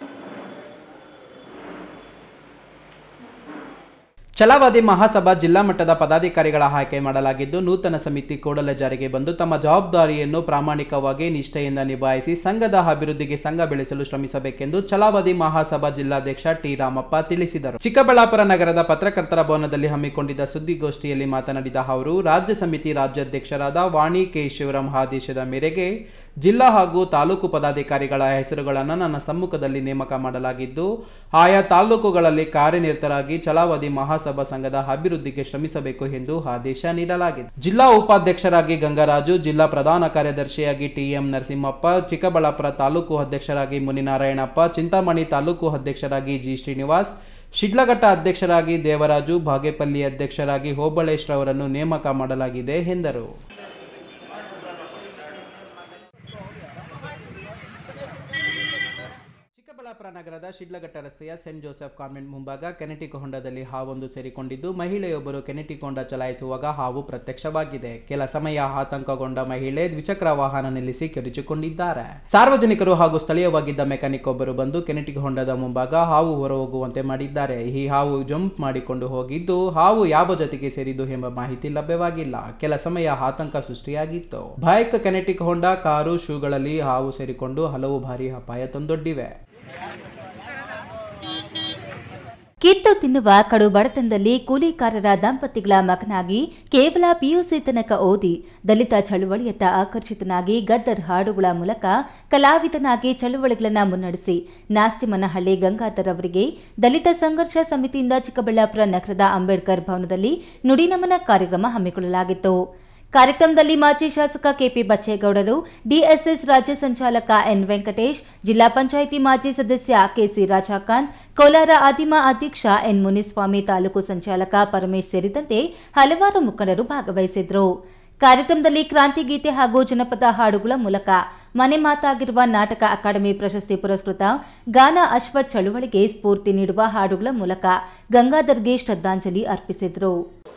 ಛಲವಾದಿ ಮಹಾಸಭಾ ಜಿಲ್ಲಾ ಮಟ್ಟದ ಪದಾಧಿಕಾರಿಗಳ ಆಯ್ಕೆ ಮಾಡಲಾಗಿದ್ದು ನೂತನ ಸಮಿತಿ ಕೂಡಲೇ ಜಾರಿಗೆ ಬಂದು ತಮ್ಮ ಜವಾಬ್ದಾರಿಯನ್ನು ಪ್ರಾಮಾಣಿಕವಾಗಿ ನಿಷ್ಠೆಯಿಂದ ನಿಭಾಯಿಸಿ ಸಂಘದ ಅಭಿವೃದ್ಧಿಗೆ ಸಂಘ ಬೆಳೆಸಲು ಶ್ರಮಿಸಬೇಕೆಂದು ಛಲವಾದಿ ಮಹಾಸಭಾ ಜಿಲ್ಲಾಧ್ಯಕ್ಷ ಟಿ ರಾಮಪ್ಪ ತಿಳಿಸಿದರು ಚಿಕ್ಕಬಳ್ಳಾಪುರ ನಗರದ ಪತ್ರಕರ್ತರ ಭವನದಲ್ಲಿ ಹಮ್ಮಿಕೊಂಡಿದ್ದ ಸುದ್ದಿಗೋಷ್ಠಿಯಲ್ಲಿ ಮಾತನಾಡಿದ ಅವರು ರಾಜ್ಯ ಸಮಿತಿ ರಾಜ್ಯಾಧ್ಯಕ್ಷರಾದ ವಾಣಿ ಕೆ ಶಿವರಾಮ್ ಆದೇಶದ ಮೇರೆಗೆ ಜಿಲ್ಲಾ ಹಾಗೂ ತಾಲೂಕು ಪದಾಧಿಕಾರಿಗಳ ಹೆಸರುಗಳನ್ನು ನನ್ನ ಸಮ್ಮುಖದಲ್ಲಿ ನೇಮಕ ಮಾಡಲಾಗಿದ್ದು ಆಯಾ ತಾಲೂಕುಗಳಲ್ಲಿ ಕಾರ್ಯನಿರತರಾಗಿ ಛಲಾವಧಿ ಮಹಾಸಭಾ ಸಂಘದ ಅಭಿವೃದ್ಧಿಗೆ ಶ್ರಮಿಸಬೇಕು ಎಂದು ಆದೇಶ ನೀಡಲಾಗಿದೆ ಜಿಲ್ಲಾ ಉಪಾಧ್ಯಕ್ಷರಾಗಿ ಗಂಗರಾಜು ಜಿಲ್ಲಾ ಪ್ರಧಾನ ಕಾರ್ಯದರ್ಶಿಯಾಗಿ ಟಿಎಂ ನರಸಿಂಹಪ್ಪ ಚಿಕ್ಕಬಳ್ಳಾಪುರ ತಾಲೂಕು ಅಧ್ಯಕ್ಷರಾಗಿ ಮುನಿನಾರಾಯಣಪ್ಪ ಚಿಂತಾಮಣಿ ತಾಲೂಕು ಅಧ್ಯಕ್ಷರಾಗಿ ಜಿ ಶ್ರೀನಿವಾಸ್ ಶಿಡ್ಲಘಟ್ಟ ಅಧ್ಯಕ್ಷರಾಗಿ ದೇವರಾಜು ಬಾಗೇಪಲ್ಲಿ ಅಧ್ಯಕ್ಷರಾಗಿ ಹೋಬಳೇಶ್ ರವರನ್ನು ನೇಮಕ ಮಾಡಲಾಗಿದೆ ಎಂದರು ಚಿಕ್ಕಬಳ್ಳಾಪುರ ನಗರದ ಶಿಡ್ಲಘಟ್ಟ ರಸ್ತೆಯ ಸೆಂಟ್ ಜೋಸೆಫ್ ಕಾನ್ವೆಂಟ್ ಮುಂಭಾಗ ಕೆನೆಟಿಕ್ ಹೊಂಡದಲ್ಲಿ ಹಾವೊಂದು ಸೇರಿಕೊಂಡಿದ್ದು ಮಹಿಳೆಯೊಬ್ಬರು ಕೆನೆಟಿಕ್ ಹೊಂಡ ಚಲಾಯಿಸುವಾಗ ಹಾವು ಪ್ರತ್ಯಕ್ಷವಾಗಿದೆ ಕೆಲ ಸಮಯ ಆತಂಕಗೊಂಡ ಮಹಿಳೆ ದ್ವಿಚಕ್ರ ವಾಹನ ನಿಲ್ಲಿಸಿ ಕಿರುಚಿಕೊಂಡಿದ್ದಾರೆ ಸಾರ್ವಜನಿಕರು ಹಾಗೂ ಸ್ಥಳೀಯವಾಗಿದ್ದ ಮೆಕ್ಯಾನಿಕ್ ಒಬ್ಬರು ಬಂದು ಕೆನೆಟಿಕ್ ಹೊಂಡದ ಮುಂಭಾಗ ಹಾವು ಹೊರಹೋಗುವಂತೆ ಮಾಡಿದ್ದಾರೆ ಈ ಹಾವು ಜಂಪ್ ಮಾಡಿಕೊಂಡು ಹೋಗಿದ್ದು ಹಾವು ಯಾವ ಜೊತೆಗೆ ಸೇರಿದ್ದು ಎಂಬ ಮಾಹಿತಿ ಲಭ್ಯವಾಗಿಲ್ಲ ಕೆಲ ಸಮಯ ಆತಂಕ ಸೃಷ್ಟಿಯಾಗಿತ್ತು ಬೈಕ್ ಕೆನೆಟಿಕ್ ಹೊಂಡ ಕಾರು ಶೂಗಳಲ್ಲಿ ಹಾವು ಸೇರಿಕೊಂಡು ಹಲವು ಬಾರಿ ಅಪಾಯ ತಂದೊಡ್ಡಿವೆ ಕಿತ್ತು ತಿನ್ನುವ ಕಡು ಬಡತನದಲ್ಲಿ ಕೂಲಿಕಾರರ ದಂಪತಿಗಳ ಮಗನಾಗಿ ಕೇವಲ ಪಿಯುಸಿ ತನಕ ಓದಿ ದಲಿತ ಚಳುವಳಿಯತ್ತ ಆಕರ್ಷಿತನಾಗಿ ಗದ್ದರ್ ಹಾಡುಗಳ ಮೂಲಕ ಕಲಾವಿದನಾಗಿ ಚಳುವಳಿಗಳನ್ನು ಮುನ್ನಡೆಸಿ ನಾಸ್ತಿಮನಹಳ್ಳಿ ಗಂಗಾಧರ್ ಅವರಿಗೆ ದಲಿತ ಸಂಘರ್ಷ ಸಮಿತಿಯಿಂದ ಚಿಕ್ಕಬಳ್ಳಾಪುರ ನಗರದ ಅಂಬೇಡ್ಕರ್ ಭವನದಲ್ಲಿ ನುಡಿನಮನ ಕಾರ್ಯಕ್ರಮ ಹಮ್ಮಿಕೊಳ್ಳಲಾಗಿತ್ತು ಕಾರ್ಯಕ್ರಮದಲ್ಲಿ ಮಾಜಿ ಶಾಸಕ ಕೆಪಿ ಬಚ್ಚೇಗೌಡರು ಡಿಎಸ್ಎಸ್ ರಾಜ್ಯ ಸಂಚಾಲಕ ಎನ್ ವೆಂಕಟೇಶ್ ಜಿಲ್ಲಾ ಪಂಚಾಯಿತಿ ಮಾಜಿ ಸದಸ್ಯ ಕೆಸಿ ರಾಜಾಕಾಂತ್ ಕೋಲಾರ ಆದಿಮ ಅಧ್ಯಕ್ಷ ಎನ್ ಮುನಿಸ್ವಾಮಿ ತಾಲೂಕು ಸಂಚಾಲಕ ಪರಮೇಶ್ ಸೇರಿದಂತೆ ಹಲವಾರು ಮುಖಂಡರು ಭಾಗವಹಿಸಿದ್ರು ಕಾರ್ಯಕ್ರಮದಲ್ಲಿ ಕ್ರಾಂತಿ ಗೀತೆ ಹಾಗೂ ಜನಪದ ಹಾಡುಗಳ ಮೂಲಕ ಮನೆ ಮಾತಾಗಿರುವ ನಾಟಕ ಅಕಾಡೆಮಿ ಪ್ರಶಸ್ತಿ ಪುರಸ್ಕೃತ ಗಾನ ಅಶ್ವಥ್ ಚಳುವಳಿಗೆ ಸ್ಫೂರ್ತಿ ನೀಡುವ ಹಾಡುಗಳ ಮೂಲಕ ಗಂಗಾಧರ್ಗೆ ಶ್ರದ್ಧಾಂಜಲಿ ಅರ್ಪಿಸಿದರು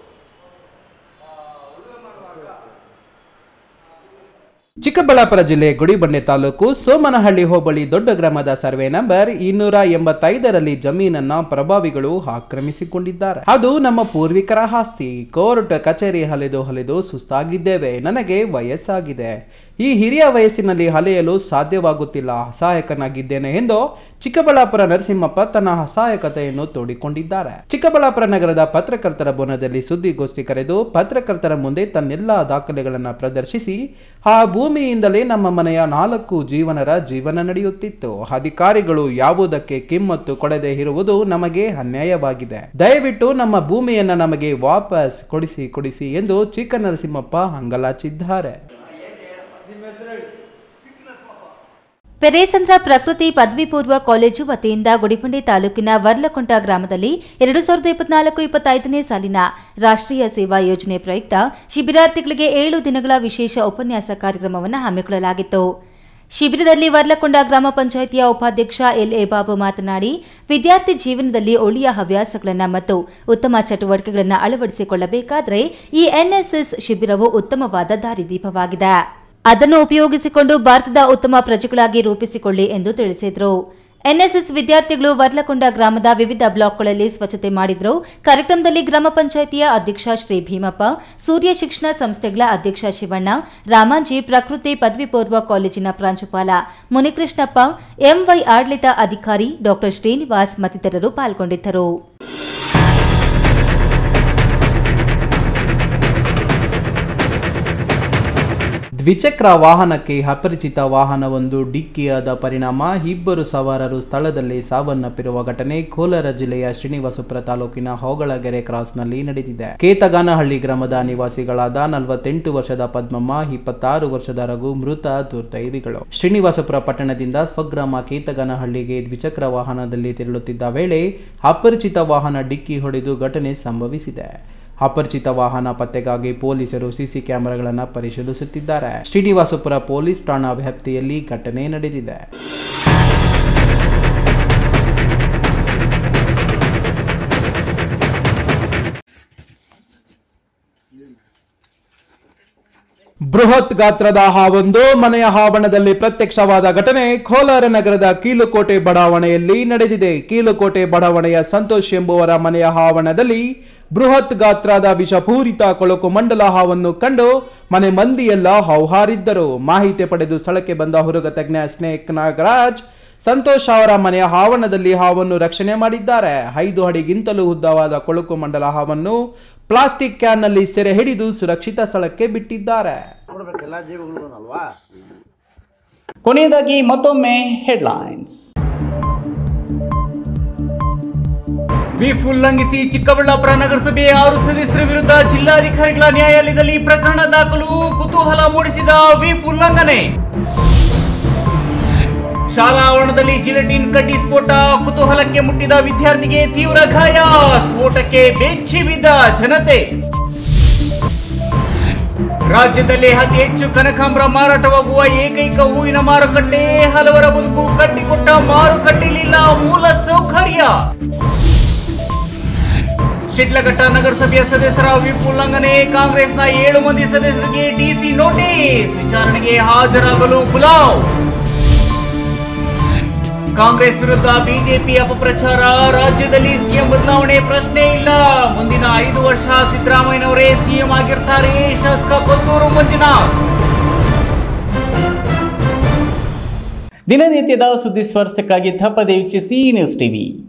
ಚಿಕ್ಕಬಳ್ಳಾಪುರ ಜಿಲ್ಲೆ ಗುಡಿಬಂಡೆ ತಾಲೂಕು ಸೋಮನಹಳ್ಳಿ ಹೋಬಳಿ ದೊಡ್ಡ ಗ್ರಾಮದ ಸರ್ವೆ ನಂಬರ್ ಇನ್ನೂರ ಎಂಬತ್ತೈದರಲ್ಲಿ ಜಮೀನನ್ನ ಪ್ರಭಾವಿಗಳು ಆಕ್ರಮಿಸಿಕೊಂಡಿದ್ದಾರೆ ಅದು ನಮ್ಮ ಪೂರ್ವಿಕರ ಆಸ್ತಿ ಕೋರ್ಟ್ ಕಚೇರಿ ಹಲಿದು ಹಲಿದು ಸುಸ್ತಾಗಿದ್ದೇವೆ ನನಗೆ ವಯಸ್ಸಾಗಿದೆ ಈ ಹಿರಿಯ ವಯಸ್ಸಿನಲ್ಲಿ ಅಲೆಯಲು ಸಾಧ್ಯವಾಗುತ್ತಿಲ್ಲ ಅಸಹಾಯಕನಾಗಿದ್ದೇನೆ ಎಂದು ಚಿಕ್ಕಬಳ್ಳಾಪುರ ನರಸಿಂಹಪ್ಪ ತನ್ನ ಅಸಹಾಯಕತೆಯನ್ನು ತೋಡಿಕೊಂಡಿದ್ದಾರೆ ಚಿಕ್ಕಬಳ್ಳಾಪುರ ನಗರದ ಪತ್ರಕರ್ತರ ಭವನದಲ್ಲಿ ಸುದ್ದಿಗೋಷ್ಠಿ ಕರೆದು ಪತ್ರಕರ್ತರ ಮುಂದೆ ತನ್ನೆಲ್ಲ ದಾಖಲೆಗಳನ್ನು ಪ್ರದರ್ಶಿಸಿ ಆ ಭೂಮಿಯಿಂದಲೇ ನಮ್ಮ ಮನೆಯ ನಾಲ್ಕು ಜೀವನರ ಜೀವನ ನಡೆಯುತ್ತಿತ್ತು ಅಧಿಕಾರಿಗಳು ಯಾವುದಕ್ಕೆ ಕಿಮ್ಮತ್ತು ಕೊಡದೆ ಇರುವುದು ನಮಗೆ ಅನ್ಯಾಯವಾಗಿದೆ ದಯವಿಟ್ಟು ನಮ್ಮ ಭೂಮಿಯನ್ನ ನಮಗೆ ವಾಪಸ್ ಕೊಡಿಸಿ ಕೊಡಿಸಿ ಎಂದು ಚಿಕ್ಕ ನರಸಿಂಹಪ್ಪ ಅಂಗಲಾಚಿದ್ದಾರೆ ಪೆರೇಸಂದ್ರ ಪ್ರಕೃತಿ ಪದವಿ ಪೂರ್ವ ಕಾಲೇಜು ವತಿಯಿಂದ ಗುಡಿಬಂಡೆ ತಾಲೂಕಿನ ವರ್ಲಕೊಂಟ ಗ್ರಾಮದಲ್ಲಿ ಎರಡು ಸಾವಿರದ ಇಪ್ಪತ್ನಾಲ್ಕು ಇಪ್ಪತ್ತೈದನೇ ಸಾಲಿನ ರಾಷ್ಟ್ರೀಯ ಸೇವಾ ಯೋಜನೆ ಪ್ರಯುಕ್ತ ಶಿಬಿರಾರ್ಥಿಗಳಿಗೆ ಏಳು ದಿನಗಳ ವಿಶೇಷ ಉಪನ್ಯಾಸ ಕಾರ್ಯಕ್ರಮವನ್ನು ಹಮ್ಮಿಕೊಳ್ಳಲಾಗಿತ್ತು ಶಿಬಿರದಲ್ಲಿ ವರ್ಲಕೊಂಡ ಗ್ರಾಮ ಪಂಚಾಯಿತಿಯ ಉಪಾಧ್ಯಕ್ಷ ಎಲ್ ಎ ಬಾಬು ಮಾತನಾಡಿ ವಿದ್ಯಾರ್ಥಿ ಜೀವನದಲ್ಲಿ ಒಳ್ಳೆಯ ಹವ್ಯಾಸಗಳನ್ನು ಮತ್ತು ಉತ್ತಮ ಚಟುವಟಿಕೆಗಳನ್ನು ಅಳವಡಿಸಿಕೊಳ್ಳಬೇಕಾದರೆ ಈ ಎನ್ಎಸ್ಎಸ್ ಶಿಬಿರವು ಉತ್ತಮವಾದ ದಾರಿದೀಪವಾಗಿದೆ ಅದನ್ನು ಉಪಯೋಗಿಸಿಕೊಂಡು ಭಾರತದ ಉತ್ತಮ ಪ್ರಜೆಗಳಾಗಿ ರೂಪಿಸಿಕೊಳ್ಳಿ ಎಂದು ತಿಳಿಸಿದರು ಎನ್ಎಸ್ಎಸ್ ವಿದ್ಯಾರ್ಥಿಗಳು ವರ್ಲಕೊಂಡ ಗ್ರಾಮದ ವಿವಿಧ ಬ್ಲಾಕ್ಗಳಲ್ಲಿ ಸ್ವಚ್ಛತೆ ಮಾಡಿದ್ರು ಕಾರ್ಯಕ್ರಮದಲ್ಲಿ ಗ್ರಾಮ ಪಂಚಾಯಿತಿಯ ಅಧ್ಯಕ್ಷ ಶ್ರೀ ಭೀಮಪ್ಪ ಸೂರ್ಯ ಶಿಕ್ಷಣ ಸಂಸ್ಥೆಗಳ ಅಧ್ಯಕ್ಷ ಶಿವಣ್ಣ ರಾಮಾಂಜಿ ಪ್ರಕೃತಿ ಪದವಿ ಪೂರ್ವ ಕಾಲೇಜಿನ ಪ್ರಾಂಶುಪಾಲ ಮುನಿಕೃಷ್ಣಪ್ಪ ಎಂವೈ ಆಡಳಿತ ಅಧಿಕಾರಿ ಡಾಕ್ಟರ್ ಶ್ರೀನಿವಾಸ್ ಮತ್ತಿತರರು ಪಾಲ್ಗೊಂಡಿದ್ದರು ದ್ವಿಚಕ್ರ ವಾಹನಕ್ಕೆ ಅಪರಿಚಿತ ವಾಹನವೊಂದು ಡಿಕ್ಕಿಯಾದ ಪರಿಣಾಮ ಇಬ್ಬರು ಸವಾರರು ಸ್ಥಳದಲ್ಲಿ ಸಾವನ್ನಪ್ಪಿರುವ ಘಟನೆ ಕೋಲಾರ ಜಿಲ್ಲೆಯ ಶ್ರೀನಿವಾಸಪುರ ತಾಲೂಕಿನ ಹೋಗಳಗೆರೆ ಕ್ರಾಸ್ನಲ್ಲಿ ನಡೆದಿದೆ ಕೇತಗಾನಹಳ್ಳಿ ಗ್ರಾಮದ ನಿವಾಸಿಗಳಾದ ನಲವತ್ತೆಂಟು ವರ್ಷದ ಪದ್ಮಮ್ಮ ಇಪ್ಪತ್ತಾರು ವರ್ಷದ ರಘು ಮೃತ ದುರ್ದೈವಿಗಳು ಶ್ರೀನಿವಾಸಪುರ ಪಟ್ಟಣದಿಂದ ಸ್ವಗ್ರಾಮ ಕೇತಗಾನಹಳ್ಳಿಗೆ ದ್ವಿಚಕ್ರ ವಾಹನದಲ್ಲಿ ತೆರಳುತ್ತಿದ್ದ ವೇಳೆ ಅಪರಿಚಿತ ವಾಹನ ಡಿಕ್ಕಿ ಹೊಡೆದು ಘಟನೆ ಸಂಭವಿಸಿದೆ ಅಪರಿಚಿತ ವಾಹನ ಪತ್ತೆಗಾಗಿ ಪೊಲೀಸರು ಸಿಸಿ ಕ್ಯಾಮೆರಾಗಳನ್ನು ಪರಿಶೀಲಿಸುತ್ತಿದ್ದಾರೆ ಶ್ರೀನಿವಾಸಪುರ ಪೊಲೀಸ್ ಠಾಣಾ ವ್ಯಾಪ್ತಿಯಲ್ಲಿ ಘಟನೆ ನಡೆದಿದೆ ಬೃಹತ್ ಗಾತ್ರದ ಹಾವೊಂದು ಮನೆಯ ಆವರಣದಲ್ಲಿ ಪ್ರತ್ಯಕ್ಷವಾದ ಘಟನೆ ಕೋಲಾರ ನಗರದ ಕೀಲುಕೋಟೆ ಬಡಾವಣೆಯಲ್ಲಿ ನಡೆದಿದೆ ಕೀಲುಕೋಟೆ ಬಡಾವಣೆಯ ಸಂತೋಷ್ ಎಂಬುವರ ಮನೆಯ ಆವರಣದಲ್ಲಿ ಬೃಹತ್ ಗಾತ್ರದ ವಿಷಪೂರಿತ ಕೊಳಕು ಮಂಡಲ ಹಾವನ್ನು ಕಂಡು ಮನೆ ಮಂದಿಯೆಲ್ಲ ಹೌಹಾರಿದ್ದರು ಮಾಹಿತಿ ಪಡೆದು ಸ್ಥಳಕ್ಕೆ ಬಂದ ಹುರುಗ ತಜ್ಞ ಸ್ನೇಕ್ ನಾಗರಾಜ್ ಸಂತೋಷ್ ಅವರ ಮನೆಯ ಆವರಣದಲ್ಲಿ ಹಾವನ್ನು ರಕ್ಷಣೆ ಮಾಡಿದ್ದಾರೆ ಐದು ಅಡಿಗಿಂತಲೂ ಉದ್ದವಾದ ಕೊಳಕು ಮಂಡಲ ಹಾವನ್ನು ಪ್ಲಾಸ್ಟಿಕ್ ಕ್ಯಾನ್ನಲ್ಲಿ ಸೆರೆ ಹಿಡಿದು ಸುರಕ್ಷಿತ ಸ್ಥಳಕ್ಕೆ ಬಿಟ್ಟಿದ್ದಾರೆ ಎಲ್ಲ ಜೀವಗಳು ಅಲ್ವಾ ಕೊನೆಯದಾಗಿ ಮತ್ತೊಮ್ಮೆ ಹೆಡ್ಲೈನ್ಸ್ ವಿಫ್ ಉಲ್ಲಂಘಿಸಿ ಚಿಕ್ಕಬಳ್ಳಾಪುರ ನಗರಸಭೆಯ ಆರು ಸದಸ್ಯರ ವಿರುದ್ಧ ಜಿಲ್ಲಾಧಿಕಾರಿಗಳ ನ್ಯಾಯಾಲಯದಲ್ಲಿ ಪ್ರಕರಣ ದಾಖಲು ಕುತೂಹಲ ಮೂಡಿಸಿದ ವಿಫ್ ಉಲ್ಲಂಘನೆ ಶಾಲಾ ಆವರಣದಲ್ಲಿ ಜಿಲೆಟಿನ್ ಕಡ್ಡಿ ಸ್ಫೋಟ ಕುತೂಹಲಕ್ಕೆ ಮುಟ್ಟಿದ ವಿದ್ಯಾರ್ಥಿಗೆ ತೀವ್ರ ಗಾಯ ಸ್ಫೋಟಕ್ಕೆ ಬೆಚ್ಚಿ ಬಿದ್ದ ಜನತೆ ರಾಜ್ಯದಲ್ಲಿ ಅತಿ ಹೆಚ್ಚು ಕನಕಾಂಬರ ಮಾರಾಟವಾಗುವ ಏಕೈಕ ಹೂವಿನ ಮಾರುಕಟ್ಟೆ ಹಲವರ ಬದುಕು ಕಟ್ಟಿಕೊಟ್ಟ ಮಾರುಕಟ್ಟೆಲಿಲ್ಲ ಮೂಲ ಸೌಕರ್ಯ ಶಿಡ್ಲಘಟ್ಟ ನಗರಸಭೆಯ ಸದಸ್ಯರ ವಿಪ್ ಉಲ್ಲಂಘನೆ ಕಾಂಗ್ರೆಸ್ನ ಏಳು ಮಂದಿ ಸದಸ್ಯರಿಗೆ ಡಿಸಿ ನೋಟಿಸ್ ವಿಚಾರಣೆಗೆ ಹಾಜರಾಗಲು ಬುಲಾವ್ ಕಾಂಗ್ರೆಸ್ ವಿರುದ್ಧ ಬಿಜೆಪಿ ಅಪಪ್ರಚಾರ ರಾಜ್ಯದಲ್ಲಿ ಸಿಎಂ ಬದಲಾವಣೆ ಪ್ರಶ್ನೆ ಇಲ್ಲ ಮುಂದಿನ ಐದು ವರ್ಷ ಸಿದ್ದರಾಮಯ್ಯನವರೇ ಸಿಎಂ ಆಗಿರ್ತಾರೆ ಶಾಸಕ ಕೊತ್ತೂರು ಮಂಜುನಾಥ್ ದಿನನಿತ್ಯದ ಸುದ್ದಿ ಸ್ಪರ್ಶಕ್ಕಾಗಿ ತಪ್ಪದೆ ವೀಕ್ಷಿಸಿ ನ್ಯೂಸ್ ಟಿವಿ